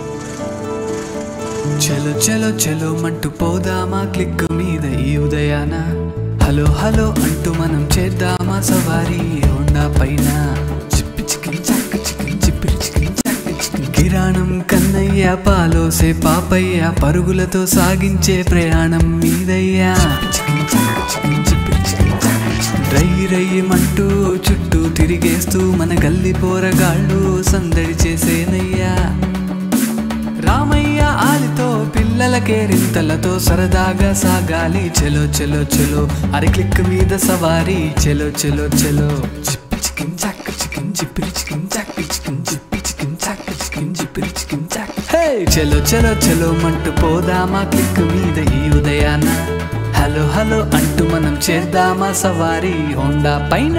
Speaker 18: చలో చలో చలో మంటూ పోదామా క్లిక్ మీద ఈ ఉదయాన హలో హలో అంటూ మనం చేద్దామా సవారీ హోండా పైన చిప్పి చికిన్ చక్క చికిన్ చిప్పిరి చికిన్ చక్క చికిన్ కిరాణం కన్నయ్య పాలోసే పాపయ్య పరుగులతో సాగించే ప్రయాణం మీదయ్యా చికిన్ చక్క చికిన్ చిప్పిరి చికిన్ చక్క చికిన్. రై రయ్యమంటూ చుట్టూ తిరిగేస్తూ మన గల్లి పోరగాళ్ళు సందడి చేసేనయ్యా రామయ్య ఆలితో పిల్లలకే రింతలతో సరదాగా సాగాలి చెలో చెలో చెలో అరి క్లిక్ మీద సవారీ చెలో చెలో చెలో చిప్పి చికిన్ చాక్ చికిన్ చిప్పిరి చికిన్ చాక్ చికిన్ చిప్పి చికిన్ చాక్ చికిన్ చిప్పిరి చికిన్ చాక్ హే చెలో చెలో చెలో మంటూ పోదామా క్లిక్ మీద ఈ ఉదయాన హలో హలో అంటూ మనం చేద్దామా సవారీ హోండా పైన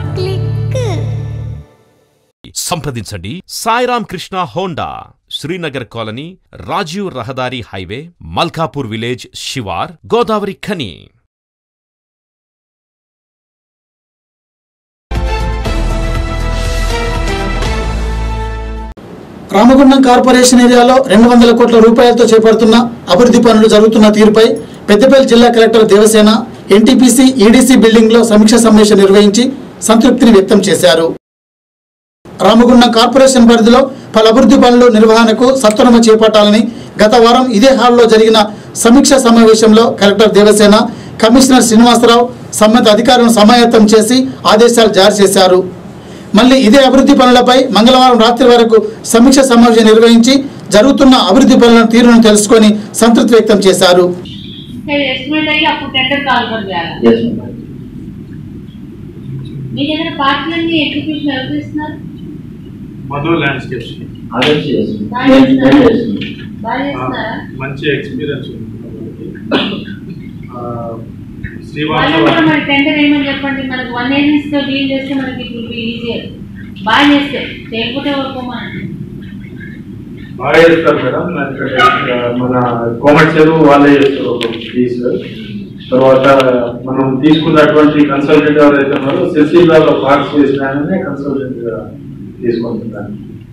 Speaker 19: సంప్రదించండి సాయిరామ్ కృష్ణ హోండా శ్రీనగర్ కాలనీ రాజీవ్ రహదారి హైవే మల్కాపూర్ విలేజ్ శివార్ గోదావరి ఖని
Speaker 1: రామగుండం కార్పొరేషన్ ఏరియాలో రెండు వందల కోట్ల రూపాయలతో చేపడుతున్న అభివృద్ధి పనులు జరుగుతున్న తీరుపై పెద్దపల్లి జిల్లా కలెక్టర్ దేవసేన ఎన్టీపీసీ ఈడీసీ బిల్డింగ్లో సమీక్ష సమావేశం నిర్వహించి సంతృప్తిని వ్యక్తం చేశారు రామగుండం కార్పొరేషన్ పరిధిలో పలు అభివృద్ధి పనులు నిర్వహణకు సత్వరమ చేపట్టాలని గత వారం ఇదే హాల్లో జరిగిన సమీక్ష సమావేశంలో కలెక్టర్ దేవసేన కమిషనర్ శ్రీనివాసరావు సంబంధిత అధికారులను సమాయత్తం చేసి ఆదేశాలు జారీ చేశారు మళ్ళీ ఇదే అభివృద్ధి పనులపై మంగళవారం రాత్రి వరకు సమీక్ష సమావేశం నిర్వహించి జరుగుతున్న అభివృద్ధి పనుల తీరును తెలుసుకొని సంతృప్తి వ్యక్తం చేశారు
Speaker 2: ఎస్టిమేట్ అయ్యి అప్పుడు టెండర్ కాల్ కూడా చేయాలి మీ దగ్గర పార్టీలన్నీ ఎగ్జిక్యూషన్ ఎవరు ఇస్తున్నారు
Speaker 20: మధు ల్యాండ్స్కేప్స్
Speaker 2: బాగా చేస్తున్నారా? బాగా చేస్తున్నారా
Speaker 20: మంచి ఎక్స్పీరియన్స్ ఉంది ఆ,
Speaker 2: వాళ్ళు
Speaker 20: శ్రీవాసవ
Speaker 2: కూడా మరి టెండర్ ఏమని చెప్పండి మనకు వన్ ఏజెన్సీ తో డీల్ చేస్తే మనకి ఇట్ విల్ బి ఈజియర్ బాగా చేస్తే చేయకపోతే ఊరుకోమనండి
Speaker 20: బాగా చేస్తారు మేడం నాకు ఇక్కడ, ఆ, మన కోమటి చెరువు వాళ్ళే చేస్తారు ఒక పీస్ తర్వాత మనం తీసుకున్నటువంటి కన్సల్టెంట్ ఎవరైతే ఉన్నారో సెసిలాలో పార్ట్స్ చేసినానే కన్సల్టెంట్ గా తీసుకుంటున్నాను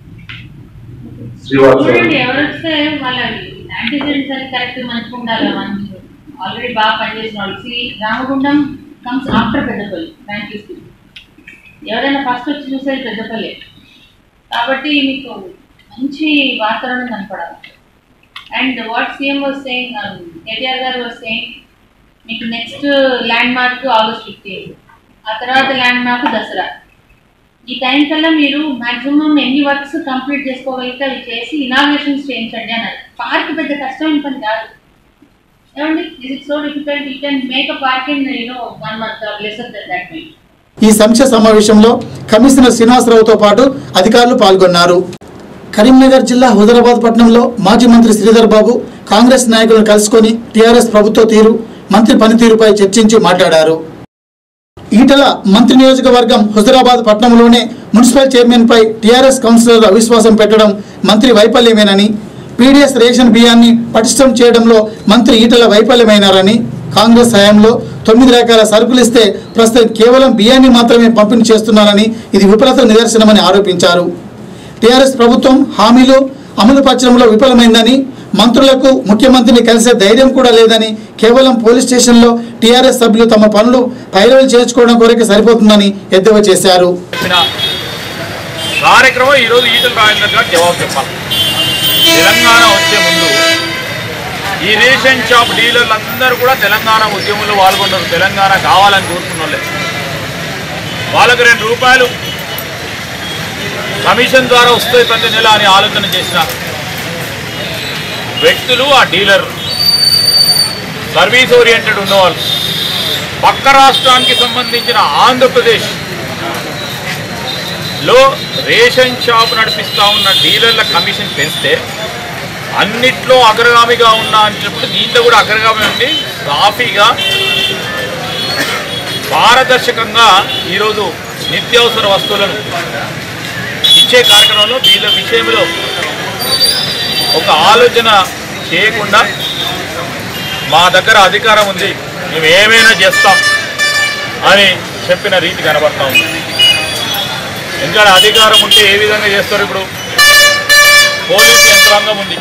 Speaker 20: శ్రీవాసవ
Speaker 2: చూడండి ఎవరు వస్తే వాళ్ళ యాంటీజెంట్స్ అని కరెక్ట్ మంచిగా ఉండాలి మంచి ఆల్రెడీ బాగా పనిచేసిన వాళ్ళు Sri Ramagundam comes after Peddapalli thank you ఎవరైనా ఫస్ట్ వచ్చి చూసేది పెద్దపల్లి కాబట్టి మీకు మంచి వాతావరణం కనపడాలి and what CM was saying KTR గారు వాజ్ సేయింగ్ మీకు next landmark August fifteen ఆ తర్వాత ల్యాండ్ మార్క్ దసరా ఈ టైం కల్లా మీరు మాక్సిమం ఎన్ని వర్క్స్ కంప్లీట్ చేసుకోగలిగితే అవి చేసి ఇనాగ్రేషన్స్ చేయించండి అన్నారు పార్క్ పెద్ద కష్టమైన పని కాదు ఏమండి is it so difficult you can make a park in you know one month or lesser that way
Speaker 1: ఈ సమీక్ష సమావేశంలో కమిషనర్ శ్రీనివాసరావుతో పాటు అధికారులు పాల్గొన్నారు కరీంనగర్ జిల్లా హుదరాబాద్ పట్టణంలో మాజీ మంత్రి శ్రీధర్ బాబు కాంగ్రెస్ నాయకులను కలుసుకొని టీఆర్ఎస్ ప్రభుత్వ తీరు మంత్రి పనితీరుపై చర్చించి మాట్లాడారు ఈటల మంత్రి నియోజకవర్గం హుజరాబాద్ పట్టణంలోనే మున్సిపల్ చైర్మన్ పై టీఆర్ఎస్ కౌన్సిలర్ అవిశ్వాసం పెట్టడం మంత్రి వైఫల్యమేనని పీడీఎస్ రేషన్ బియ్యాన్ని పటిష్టం చేయడంలో మంత్రి ఈటల వైఫల్యమైనారని కాంగ్రెస్ హయాంలో తొమ్మిది రకాల సరుకులు ఇస్తే ప్రస్తుతం కేవలం బియ్యాన్ని మాత్రమే పంపిణీ చేస్తున్నారని ఇది విఫలత నిదర్శనమని ఆరోపించారు టీఆర్ఎస్ ప్రభుత్వం హామీలు అమలు పరచడంలో విఫలమైందని మంత్రులకు ముఖ్యమంత్రిని కలిసే ధైర్యం కూడా లేదని కేవలం పోలీస్ స్టేషన్లో టీఆర్ఎస్ సభ్యులు తమ పనులు పైరవలు చేర్చుకోవడం కొరకే సరిపోతుందని ఎద్దేవా చేశారు
Speaker 21: చెప్పిన కార్యక్రమం ఈరోజు ఈటల రాజేందర్ గారు జవాబు చెప్పాలి తెలంగాణ వచ్చే ముందు ఈ రేషన్ షాప్ డీలర్లు అందరూ కూడా తెలంగాణ ఉద్యమంలో పాల్గొన్నారు తెలంగాణ కావాలని కోరుకున్న వాళ్ళే వాళ్ళకి రెండు రూపాయలు కమిషన్ ద్వారా వస్తాయి ప్రతి నెల అని ఆలోచన చేసిన వ్యక్తులు ఆ డీలర్ సర్వీస్ ఓరియంటెడ్ ఉన్నవాళ్ళు పక్క రాష్ట్రానికి సంబంధించిన ఆంధ్రప్రదేశ్ లో రేషన్ షాప్ నడిపిస్తా ఉన్న డీలర్ల కమిషన్ పెంచితే అన్నిట్లో అగ్రగామిగా ఉన్నా అన్నప్పుడు దీంట్లో కూడా అగ్రగామి ఉండి సాఫీగా పారదర్శకంగా ఈరోజు నిత్యావసర వస్తువులను ఇచ్చే కార్యక్రమంలో వీళ్ళ విషయంలో ఒక ఆలోచన చేయకుండా మా దగ్గర అధికారం ఉంది మేము ఏమైనా చేస్తాం అని చెప్పిన రీతి కనబడతా ఉంది ఎందుకంటే అధికారం ఉంటే ఏ విధంగా చేస్తారు ఇప్పుడు పోలీస్ యంత్రాంగం ఉంది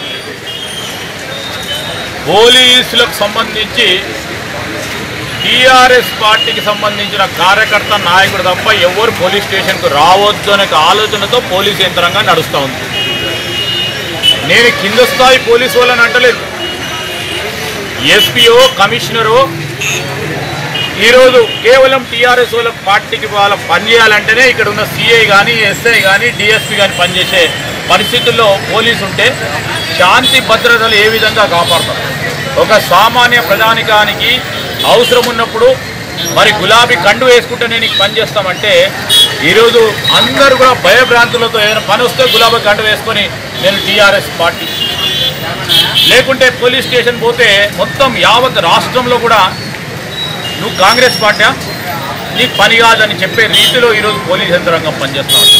Speaker 21: పోలీసులకు సంబంధించి టీఆర్ఎస్ పార్టీకి సంబంధించిన కార్యకర్త నాయకుడు తప్ప ఎవరు పోలీస్ స్టేషన్కు రావద్దు అనే ఒక ఆలోచనతో పోలీస్ యంత్రాంగం నడుస్తూ ఉంది నేను కింద స్థాయి పోలీసు వాళ్ళని అంటలేదు ఎస్పీఓ కమిషనరు ఈరోజు కేవలం టీఆర్ఎస్ వాళ్ళ పార్టీకి వాళ్ళ పనిచేయాలంటేనే ఇక్కడ ఉన్న సిఐ కానీ ఎస్ఐ కానీ డిఎస్పీ కానీ పనిచేసే పరిస్థితుల్లో పోలీసు ఉంటే శాంతి భద్రతలు ఏ విధంగా కాపాడతారు ఒక సామాన్య ప్రధానికానికి అవసరం ఉన్నప్పుడు మరి గులాబీ కండు వేసుకుంటే నేను నీకు పని చేస్తామంటే ఈరోజు అందరూ కూడా భయభ్రాంతులతో ఏదైనా పని వస్తే గులాబీ కండు వేసుకొని నేను టీఆర్ఎస్ పార్టీ లేకుంటే పోలీస్ స్టేషన్ పోతే మొత్తం యావత్ రాష్ట్రంలో కూడా నువ్వు కాంగ్రెస్ పార్టీ నీకు పని కాదని చెప్పే రీతిలో ఈరోజు పోలీస్ యంత్రాంగం పనిచేస్తా ఉంది.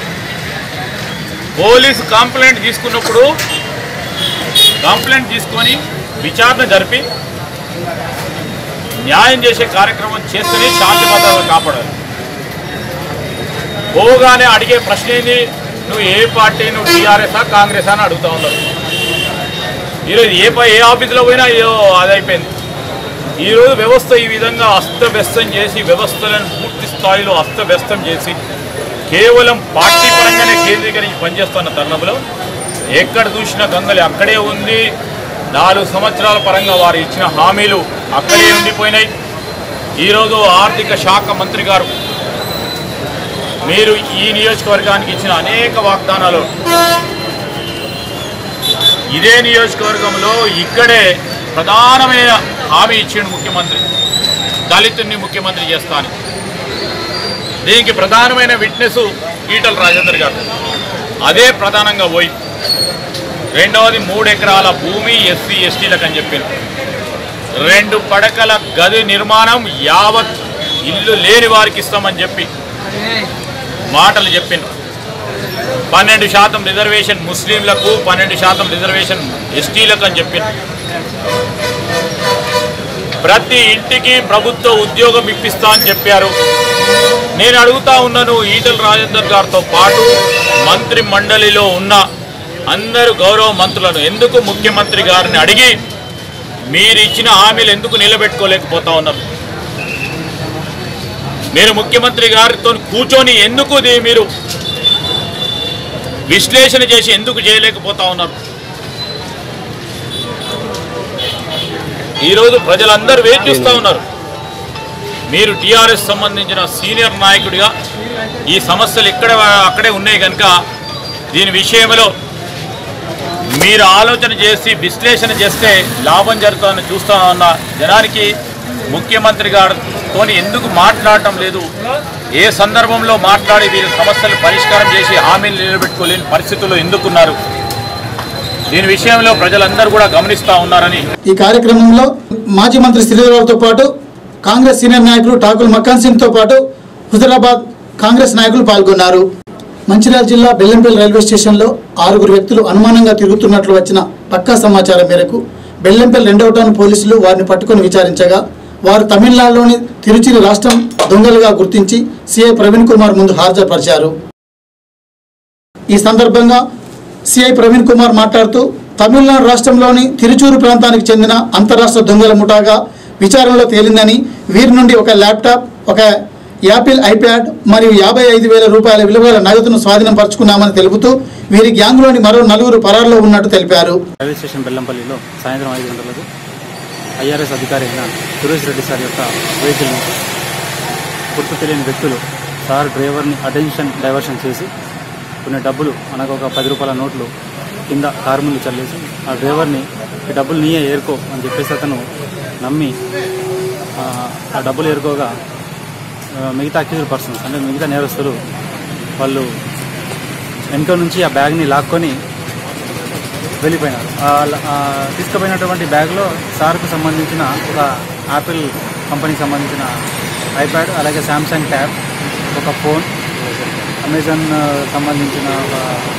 Speaker 21: పోలీసు కంప్లైంట్ తీసుకున్నప్పుడు కంప్లైంట్ తీసుకొని విచారణ జరిపి న్యాయం చేసే కార్యక్రమం చేస్తేనే శాంతి భద్రతలు కాపాడాలి పోగానే అడిగే ప్రశ్న ఏంది నువ్వు ఏ పార్టీ నువ్వు టీఆర్ఎస్ఆ కాంగ్రెస్ అని అడుగుతా ఉన్నారు ఈరోజు ఏ ప- ఏ ఆఫీసులో పోయినా ఏదో అదైపోయింది ఈరోజు వ్యవస్థ ఈ విధంగా అస్తవ్యస్తం చేసి వ్యవస్థలను పూర్తి స్థాయిలో అస్తవ్యస్తం చేసి కేవలం పార్టీ పరంగానే కేంద్రీకరించి పనిచేస్తున్న తరుణంలో ఎక్కడ చూసినా గంగలి అక్కడే ఉంది నాలుగు సంవత్సరాల పరంగా వారు ఇచ్చిన హామీలు అక్కడే ఉండిపోయినాయి ఈరోజు ఆర్థిక శాఖ మంత్రి గారు మీరు ఈ నియోజకవర్గానికి ఇచ్చిన అనేక వాగ్దానాలు ఇదే నియోజకవర్గంలో ఇక్కడే ప్రధానమైన హామీ ఇచ్చిండు ముఖ్యమంత్రి దళితుడిని ముఖ్యమంత్రి చేస్తాను దీనికి ప్రధానమైన విట్నెస్ ఈటల రాజేందర్ గారు అదే ప్రధానంగా పోయి రెండవది మూడు ఎకరాల భూమి ఎస్సీ ఎస్టీలకు అని చెప్పారు రెండు పడకల గది నిర్మాణం యావత్ ఇల్లు లేని వారికి ఇస్తామని చెప్పి మాటలు చెప్పిండు పన్నెండు శాతం రిజర్వేషన్ ముస్లింలకు పన్నెండు శాతం రిజర్వేషన్ ఎస్టీలకు అని చెప్పిండు ప్రతి ఇంటికి ప్రభుత్వ ఉద్యోగం ఇప్పిస్తా అని చెప్పారు నేను అడుగుతా ఉన్నాను ఈటల రాజేందర్ గారితో పాటు మంత్రి మండలిలో ఉన్న అందరు గౌరవ మంత్రులను ఎందుకు ముఖ్యమంత్రి గారిని అడిగి మీరు ఇచ్చిన హామీలు ఎందుకు నిలబెట్టుకోలేకపోతా ఉన్నారు మీరు ముఖ్యమంత్రి గారితో కూర్చొని ఎందుకు ఇది మీరు విశ్లేషణ చేసి ఎందుకు చేయలేకపోతా ఉన్నారు ఈరోజు ప్రజలందరూ వెయిట్ చూస్తూ ఉన్నారు మీరు టీఆర్ఎస్ సంబంధించిన సీనియర్ నాయకుడిగా ఈ సమస్యలు ఇక్కడ అక్కడే ఉన్నాయి కనుక దీని విషయంలో మీరు ఆలోచన చేసి విశ్లేషణ చేస్తే లాభం జరుగుతుందని చూస్తా ఉన్న జనానికి ముఖ్యమంత్రి గారితో ఎందుకు మాట్లాడటం లేదు ఏ సందర్భంలో మాట్లాడి వీరి సమస్యలు పరిష్కారం చేసి హామీలు నిలబెట్టుకోలేని పరిస్థితుల్లో ఎందుకున్నారు దీని విషయంలో ప్రజలందరూ కూడా గమనిస్తూ ఉన్నారని
Speaker 1: ఈ కార్యక్రమంలో మాజీ మంత్రి శ్రీధరరావుతో పాటు కాంగ్రెస్ సీనియర్ నాయకులు ఠాకూర్ మక్కాన్ సింగ్ తో పాటు హుజరాబాద్ కాంగ్రెస్ నాయకులు పాల్గొన్నారు మంచిర్యాల జిల్లా బెల్లంపల్లి రైల్వే స్టేషన్లో ఆరుగురు వ్యక్తులు అనుమానంగా తిరుగుతున్నట్లు వచ్చిన పక్కా సమాచారం మేరకు బెల్లంపల్లి రెండవ టౌన్ పోలీసులు వారిని పట్టుకొని విచారించగా వారు తమిళనాడులోని తిరుచిరి రాష్ట్రం దొంగలుగా గుర్తించి సిఐ ప్రవీణ్ కుమార్ ముందు హాజరుపరిచారు ఈ సందర్భంగా సిఐ ప్రవీణ్ కుమార్ మాట్లాడుతూ తమిళనాడు రాష్ట్రంలోని తిరుచూరు ప్రాంతానికి చెందిన అంతరాష్ట్ర దొంగల ముఠాగా విచారణలో తేలిందని వీరి నుండి ఒక ల్యాప్టాప్ ఒక యాపిల్ ఐప్యాడ్ మరియు యాభై ఐదు వేల రూపాయల విలువల నగదును స్వాధీనం పరుచుకున్నామని తెలుపుతూ వీరి గ్యాంగ్లోని మరో నలుగురు పరారులో ఉన్నట్టు తెలిపారు
Speaker 4: రైల్వే స్టేషన్ బెల్లంపల్లిలో సాయంత్రం ఐదు గంటలకు ఐఆర్ఎస్ అధికారి అయిన సురేష్ రెడ్డి సార్ యొక్క వెహికల్ని గుర్తు తెలియని వ్యక్తులు సార్ డ్రైవర్ని అటెన్షన్ డైవర్షన్ చేసి కొన్ని డబ్బులు అనగా ఒక పది రూపాయల నోట్లు కింద కారు ముందు చల్లేసి ఆ డ్రైవర్ని ఈ డబ్బులు నీయే ఏరుకో అని చెప్పేసి అతను నమ్మి ఆ, ఆ డబ్బులు ఏరుకోగా ఆ, మిగతా అక్యూజ్డ్ పర్సన్స్ అంటే మిగతా నేరస్తులు వాళ్ళు వెనుక నుంచి ఆ బ్యాగ్ని లాక్కొని వెళ్ళిపోయినారు ఆ ల- ఆ తీసుకుపోయినటువంటి బ్యాగ్లో సార్కు సంబంధించిన ఒక యాపిల్ కంపెనీకి సంబంధించిన ఐప్యాడ్ అలాగే శాంసంగ్ ట్యాబ్ ఒక ఫోన్ అమెజాన్ ఆ, సంబంధించిన ఒక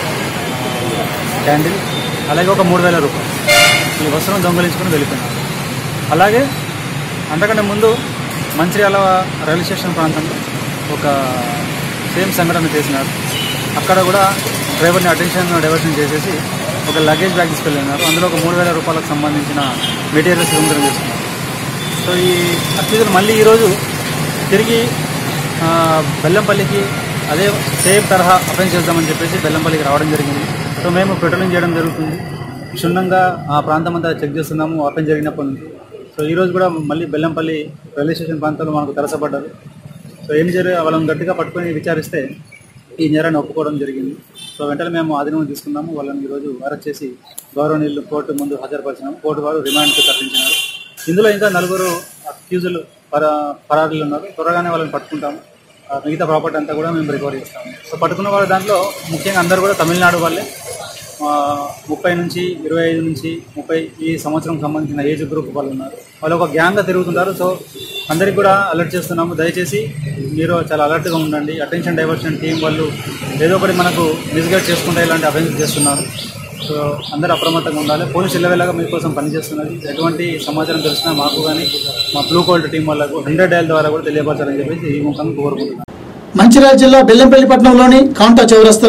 Speaker 4: క్యాండిల్ అలాగే ఒక మూడు వేల రూపాయలు ఈ వస్త్రం దొంగలించుకొని వెళ్ళిపోయినారు అలాగే అంతకంటే ముందు మంచిర్యాల రైల్వే స్టేషన్ ప్రాంతంలో ఒక సేమ్ సంఘటన చేసినారు అక్కడ కూడా డ్రైవర్ని అటెన్షన్ డైవర్షన్ చేసేసి ఒక లగేజ్ బ్యాగ్ తీసుకెళ్ళినారు అందులో ఒక మూడు వేల రూపాయలకు సంబంధించిన మెటీరియల్స్ దొంగతనం చేస్తున్నారు సో ఈ అక్యూజులు మళ్ళీ ఈరోజు తిరిగి ఆ, బెల్లంపల్లికి అదే సేమ్ తరహా అఫెన్స్ చేద్దామని చెప్పేసి బెల్లంపల్లికి రావడం జరిగింది సో మేము పెట్రోలింగ్ చేయడం జరుగుతుంది క్షుణ్ణంగా ఆ ప్రాంతం అంతా చెక్ చేస్తున్నాము అఫెన్స్ జరిగినప్పటి నుంచి సో ఈరోజు కూడా మళ్ళీ బెల్లంపల్లి రైల్వే స్టేషన్ ప్రాంతంలో మనకు తెరసపడ్డారు సో ఏం జరిగి వాళ్ళని గట్టిగా పట్టుకొని విచారిస్తే ఈ నేరాన్ని ఒప్పుకోవడం జరిగింది సో వెంటనే మేము ఆధీనం తీసుకున్నాము వాళ్ళని ఈరోజు అరెస్ట్ చేసి గౌరవనీయులు కోర్టు ముందు హాజరుపరిచినాము కోర్టు వారు రిమాండ్కి తరలించినారు ఇందులో ఇంకా నలుగురు అక్యూజులు పరా పరారీలు ఉన్నారు త్వరగానే వాళ్ళని పట్టుకుంటాము ఆ మిగతా ప్రాపర్టీ అంతా కూడా మేము రికవర్ చేస్తాము సో పట్టుకున్న వాళ్ళ దాంట్లో ముఖ్యంగా అందరూ కూడా తమిళనాడు వాళ్ళే ఆ, ముప్పై నుంచి ఇరవై ఐదు నుంచి ముప్పై ఈ సంవత్సరం సంబంధించిన ఏజ్ గ్రూప్ వాళ్ళు ఉన్నారు వాళ్ళు ఒక గ్యాంగ్గా తిరుగుతుంటారు సో అందరికి కూడా అలర్ట్ చేస్తున్నాము దయచేసి మీరు చాలా అలర్ట్గా ఉండండి అటెన్షన్ డైవర్షన్ టీం వాళ్ళు ఏదో ఒకటి మనకు మిస్గైడ్ చేసుకుంటే ఇలాంటి అఫెన్స్ చేస్తున్నారు సో అందరూ అప్రమత్తంగా ఉండాలి పోలీసు ఇళ్ళవేళగా మీకోసం పనిచేస్తున్నది ఎటువంటి సమాచారం తెలిసినా మాకు కానీ మా బ్లూ కోల్డ్ టీం వాళ్ళకు హండ్రెడ్ డైల్ ద్వారా కూడా తెలియపరచాలని చెప్పేసి ఈ ముఖంగా కోరుకుంటున్నాను
Speaker 1: మంచిర్యాల జిల్లా బెల్లంపల్లి పట్టణంలోని కౌంటా చౌరస్తాలో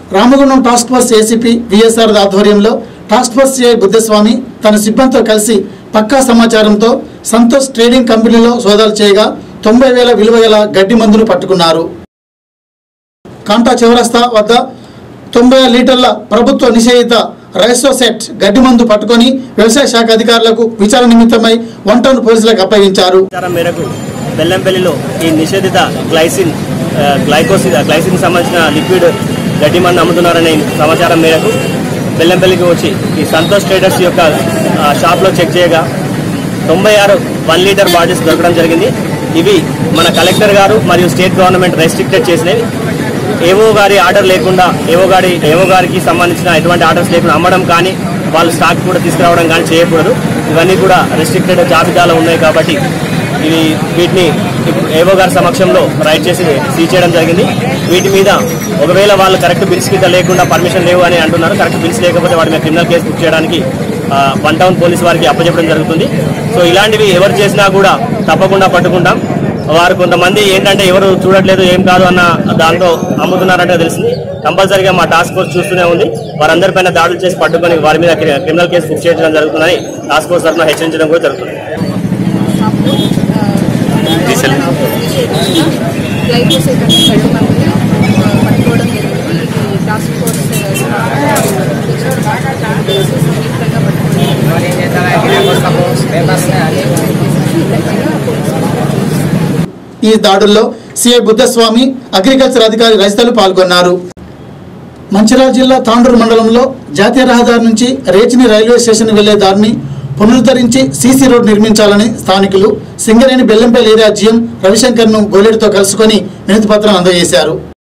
Speaker 1: Ramagundam task force ACP VSR ఆధ్వర్యంలో టాస్క్ ఫోర్స్ సిఐ బుద్ధస్వామి తన సిబ్బందితో కలిసి పక్కా సమాచారంతో సంతోష్ ట్రేడింగ్ కంపెనీలో సోదాలు చేయగా తొంభై వేల విలువ గల గడ్డి మందును పట్టుకున్నారు కాంటా చివరస్తా వద్ద తొంభై లీటర్ల ప్రభుత్వ నిషేధిత రైసోసెట్ గడ్డి మందు పట్టుకొని వ్యవసాయ శాఖ అధికారులకు విచారణ నిమిత్తమై వన్ టౌన్ పోలీసులకు అప్పగించారు
Speaker 3: సమాచారం మేరకు బెల్లంపల్లిలో ఈ నిషేధిత గ్లైసిన్ ఆ, గ్లైకోసిన్ గ్లైసిన్ సంబంధించిన లిక్విడ్ గడ్డి మందు అమ్ముతున్నారనే సమాచారం మేరకు బెల్లంపల్లికి వచ్చి ఈ సంతోష్ ట్రేడర్స్ యొక్క ఆ, షాప్లో చెక్ చేయగా తొంభై ఆరు వన్ లీటర్ బాటిల్స్ దొరకడం జరిగింది ఇవి మన కలెక్టర్ గారు మరియు స్టేట్ గవర్నమెంట్ రెస్ట్రిక్టెడ్ చేసినవి ఏవో గారి ఆర్డర్ లేకుండా ఏవో గారి ఏవో గారికి సంబంధించిన ఎటువంటి ఆర్డర్స్ లేకుండా అమ్మడం కానీ వాళ్ళు స్టాక్ కూడా తీసుకురావడం కానీ చేయకూడదు ఇవన్నీ కూడా రెస్ట్రిక్టెడ్ జాబితాలో ఉన్నాయి కాబట్టి ఇవి వీటిని ఇప్పుడు ఏవో గారి సమక్షంలో రైడ్ చేసి సీజ్ చేయడం జరిగింది వీటి మీద ఒకవేళ వాళ్ళు కరెక్ట్ బిల్స్ కింద లేకుండా పర్మిషన్ లేవు అని అంటున్నారు కరెక్ట్ బిల్స్ లేకపోతే వాటి మీద క్రిమినల్ కేసు బుక్ చేయడానికి ఆ, వన్ టౌన్ పోలీస్ వారికి అప్పచెప్పడం జరుగుతుంది సో ఇలాంటివి ఎవరు చేసినా కూడా తప్పకుండా పట్టుకుంటాం వారు కొంతమంది ఏంటంటే ఎవరు చూడట్లేదు ఏం కాదు అన్న దాంతో అమ్ముతున్నారంటే తెలిసింది కంపల్సరీగా మా టాస్క్ ఫోర్స్ చూస్తూనే ఉంది వారందరిపైన దాడులు చేసి పట్టుకొని వారి మీద క్రి- క్రిమినల్ కేసు బుక్ చేయడం జరుగుతుందని టాస్క్ ఫోర్స్ తరఫున హెచ్చరించడం కూడా జరుగుతుంది
Speaker 22: గ్లైకోసైడ్ అనే గడ్డి మందుని ఆ, పట్టుకోవడం జరిగింది ఇది టాస్క్ ఫోర్స్ సంయుక్తంగా
Speaker 1: ఈ దాడుల్లో సిఐ బుద్ధస్వామి అగ్రికల్చర్ అధికారి రైతులు పాల్గొన్నారు మంచిర్యాల జిల్లా తాండూరు మండలంలో జాతీయ రహదారి నుంచి రేచిని రైల్వే స్టేషన్ వెళ్లే దారిని పునరుద్ధరించి సీసీ రోడ్ నిర్మించాలని స్థానికులు సింగరేణి బెల్లంపల్లి ఏరియా జీఎం రవిశంకర్ను గోలేడుతో కలుసుకొని వినతిపత్రం అందజేశారు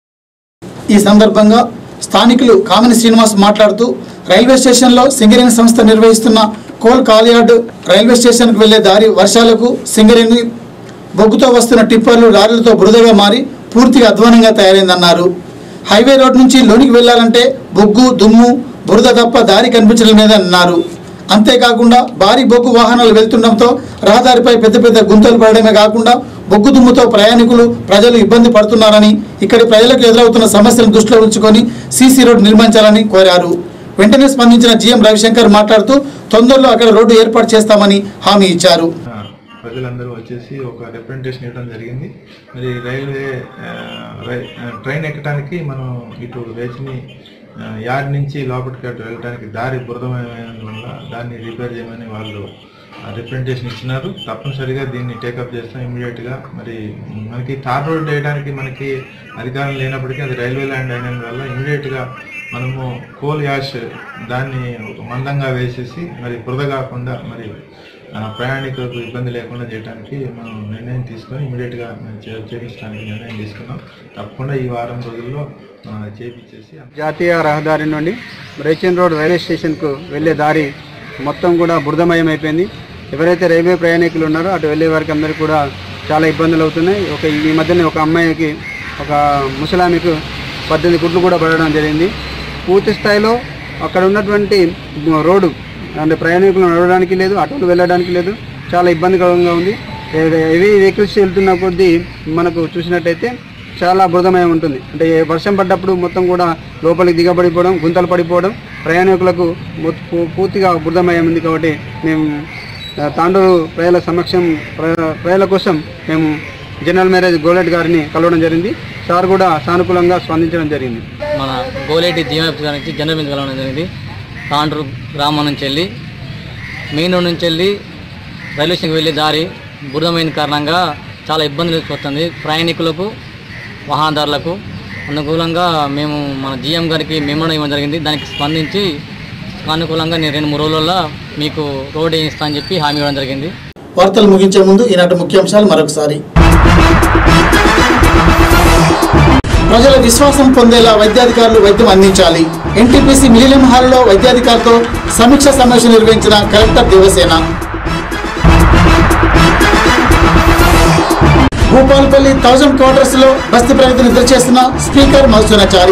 Speaker 1: ఈ సందర్భంగా స్థానికులు కామిని శ్రీనివాస్ మాట్లాడుతూ రైల్వే స్టేషన్లో సింగరేణి సంస్థ నిర్వహిస్తున్న కోల్ కాలియార్డ్ రైల్వే స్టేషన్కు వెళ్లే దారి వర్షాలకు సింగరేణి బొగ్గుతో వస్తున్న టిప్పర్లు లారీలతో బురదగా మారి పూర్తిగా అధ్వానంగా తయారైందన్నారు హైవే రోడ్ నుంచి లోనికి వెళ్లాలంటే బొగ్గు దుమ్ము బురద తప్ప దారి కనిపించడం లేదన్నారు అంతేకాకుండా భారీ బొగ్గు వాహనాలు వెళ్తుండటంతో రహదారిపై పెద్ద పెద్ద గుంతలు పడడమే కాకుండా బొగ్గు దుమ్ముతో ప్రయాణికులు ప్రజలు ఇబ్బంది పడుతున్నారని ఇక్కడి ప్రజలకు ఎదురవుతున్న సమస్యలను దృష్టిలో ఉంచుకొని సీసీ రోడ్ నిర్మించాలని కోరారు వెంటనే స్పందించిన జీఎం రవిశంకర్ మాట్లాడుతూ తొందరలో అక్కడ రోడ్డు ఏర్పాటు చేస్తామని హామీ ఇచ్చారు
Speaker 23: ప్రజలందరూ వచ్చేసి ఒక రిప్రజెంటేషన్ ఇవ్వడం జరిగింది మరి రైల్వే ఆ, రై- ఆ, ట్రైన్ ఎక్కడానికి మనం ఇటు రేచిని ఆ, యార్డ్ నుంచి లోపలికి అటు వెళ్ళడానికి దారి బురదమైన వల్ల దాన్ని రిపేర్ చేయమని వాళ్ళు రిప్రజెంటేషన్ ఇచ్చినారు తప్పనిసరిగా దీన్ని టేకప్ చేస్తాం ఇమీడియట్గా మరి మనకి తార్ రోడ్ వేయడానికి మనకి అధికారం లేనప్పటికీ అది రైల్వే ల్యాండ్ అయినందువల్ల ఇమీడియట్గా మనము కోల్ యాష్ దాన్ని ఒక మందంగా వేసేసి మరి బురద కాకుండా మరి ఆ, ప్రయాణికులకు ఇబ్బంది లేకుండా చేయడానికి మనం నిర్ణయం తీసుకొని ఇమీడియట్గా చే- చేయించడానికి నిర్ణయం తీసుకున్నాం తప్పకుండా ఈ వారం రోజుల్లో ఆ, చేపించేసి
Speaker 24: జాతీయ రహదారి నుండి రేచన్ రోడ్ రైల్వే స్టేషన్కు వెళ్ళే దారి మొత్తం కూడా బురదమయం అయిపోయింది ఎవరైతే రైల్వే ప్రయాణికులు ఉన్నారో అటు వెళ్ళే వారికి అందరికీ కూడా చాలా ఇబ్బందులు అవుతున్నాయి ఒక ఈ మధ్యనే ఒక అమ్మాయికి ఒక ముసలామికు పద్దెనిమిది గుడ్లు కూడా పడడం జరిగింది పూర్తి స్థాయిలో అక్కడ ఉన్నటువంటి రోడ్డు అంటే ప్రయాణికులు నడవడానికి లేదు ఆటోలు వెళ్ళడానికి లేదు చాలా ఇబ్బందికరంగా ఉంది హెవీ వెహికల్స్ వెళ్తున్న కొద్దీ మనకు చూసినట్టయితే చాలా బురదమయం ఉంటుంది అంటే ఏ వర్షం పడ్డప్పుడు మొత్తం కూడా లోపలికి దిగబడిపోవడం గుంతలు పడిపోవడం ప్రయాణికులకు మొత్త- పూ- పూర్తిగా బురదమయం ఉంది కాబట్టి మేము ఆ, తాండూరు ప్రజల సమక్షం ప్ర- ప్రజల కోసం మేము జనరల్ మేనేజ్ గోలెట్ గారిని కలవడం జరిగింది సార్ కూడా సానుకూలంగా స్పందించడం జరిగింది
Speaker 25: మన గోలేటి జీఎంఎఫ్ నుంచి జనరల్ మీద కలవడం జరిగింది తాండ్రు గ్రామం నుంచి వెళ్ళి మెయిన్ రోడ్ నుంచి వెళ్ళి రైల్వే స్టేషన్కి వెళ్ళే దారి బురదమైన కారణంగా చాలా ఇబ్బందులు వస్తుంది ప్రయాణికులకు వాహనదారులకు అనుకూలంగా మేము మన జీఎం గారికి మెమోరం ఇవ్వడం జరిగింది దానికి స్పందించి అనుకూలంగా నేను రెండు మూడు రోజులలో మీకు రోడ్ వేయిస్తా అని చెప్పి హామీ ఇవ్వడం జరిగింది
Speaker 1: వార్తలు ముగించే ముందు ఈనాటి ముఖ్యాంశాలు మరొకసారి ప్రజల విశ్వాసం పొందేలా వైద్యాధికారులు వైద్యం అందించాలి ఎన్టీపీసీ మిలినియం హాల్లో వైద్యాధికారితో సమీక్ష సమావేశం నిర్వహించిన collector Devasena Bhupalpally thousand quarters లో బస్తీ ప్రగతి నిద్ర చేస్తున్న స్పీకర్ మధుసూనాచారి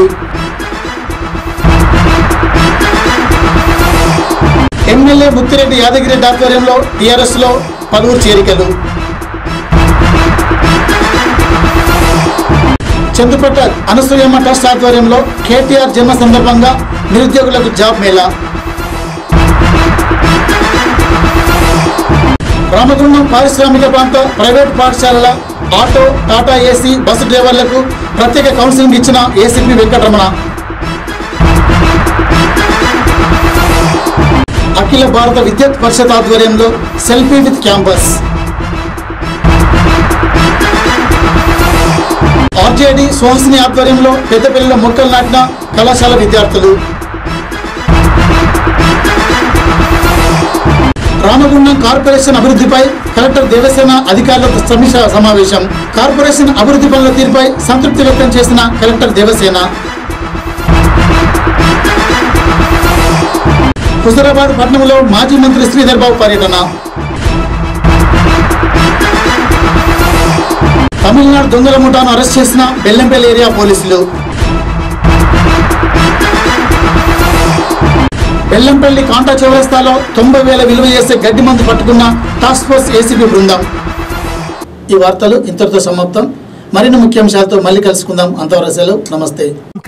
Speaker 1: ఎమ్మెల్యే ముత్తిరెడ్డి యాదగిరెడ్డి ఆధ్వర్యంలో టీఆర్ఎస్ లో పలువురు చేరికలు చందుపట్ట అనసూయమ్మ ట్రస్ట్ ఆధ్వర్యంలో కేటీఆర్ జన్మ సందర్భంగా నిరుద్యోగులకు జాబ్ మేళా రామగుండం పారిశ్రామిక ప్రాంత ప్రైవేట్ పాఠశాలల ఆటో టాటా ఏసీ బస్సు డ్రైవర్లకు ప్రత్యేక కౌన్సిలింగ్ ఇచ్చిన ఏసీపీ వెంకటరమణ అఖిల భారత విద్యుత్ పరిషత్ ఆధ్వర్యంలో selfie with campus RJD Sohasini ఆధ్వర్యంలో పెద్దపల్లిలో మొక్కలు నాటిన కళాశాల విద్యార్థులు రామగుండం కార్పొరేషన్ అభివృద్ధిపై కలెక్టర్ దేవసేన అధికారులతో సమీక్ష సమావేశం కార్పొరేషన్ అభివృద్ధి పనుల తీరుపై సంతృప్తి వ్యక్తం చేసిన కలెక్టర్ దేవసేన హుజరాబాద్ పట్టణంలో మాజీ మంత్రి శ్రీధర్ బాబు పర్యటన తమిళనాడు దొంగల ముఠాను అరెస్ట్ చేసిన బెల్లంపల్లి ఏరియా పోలీసులు బెల్లంపల్లి కాంటా చౌరస్తాలో తొంభై వేల విలువ చేసే గడ్డి మందు పట్టుకున్న టాస్క్ ఫోర్స్ ఏసీబీ బృందం ఈ వార్తలు ఇంతటితో సమాప్తం మరిన్ని ముఖ్యాంశాలతో మళ్ళీ కలుసుకుందాం అంతవరకు సెలవు నమస్తే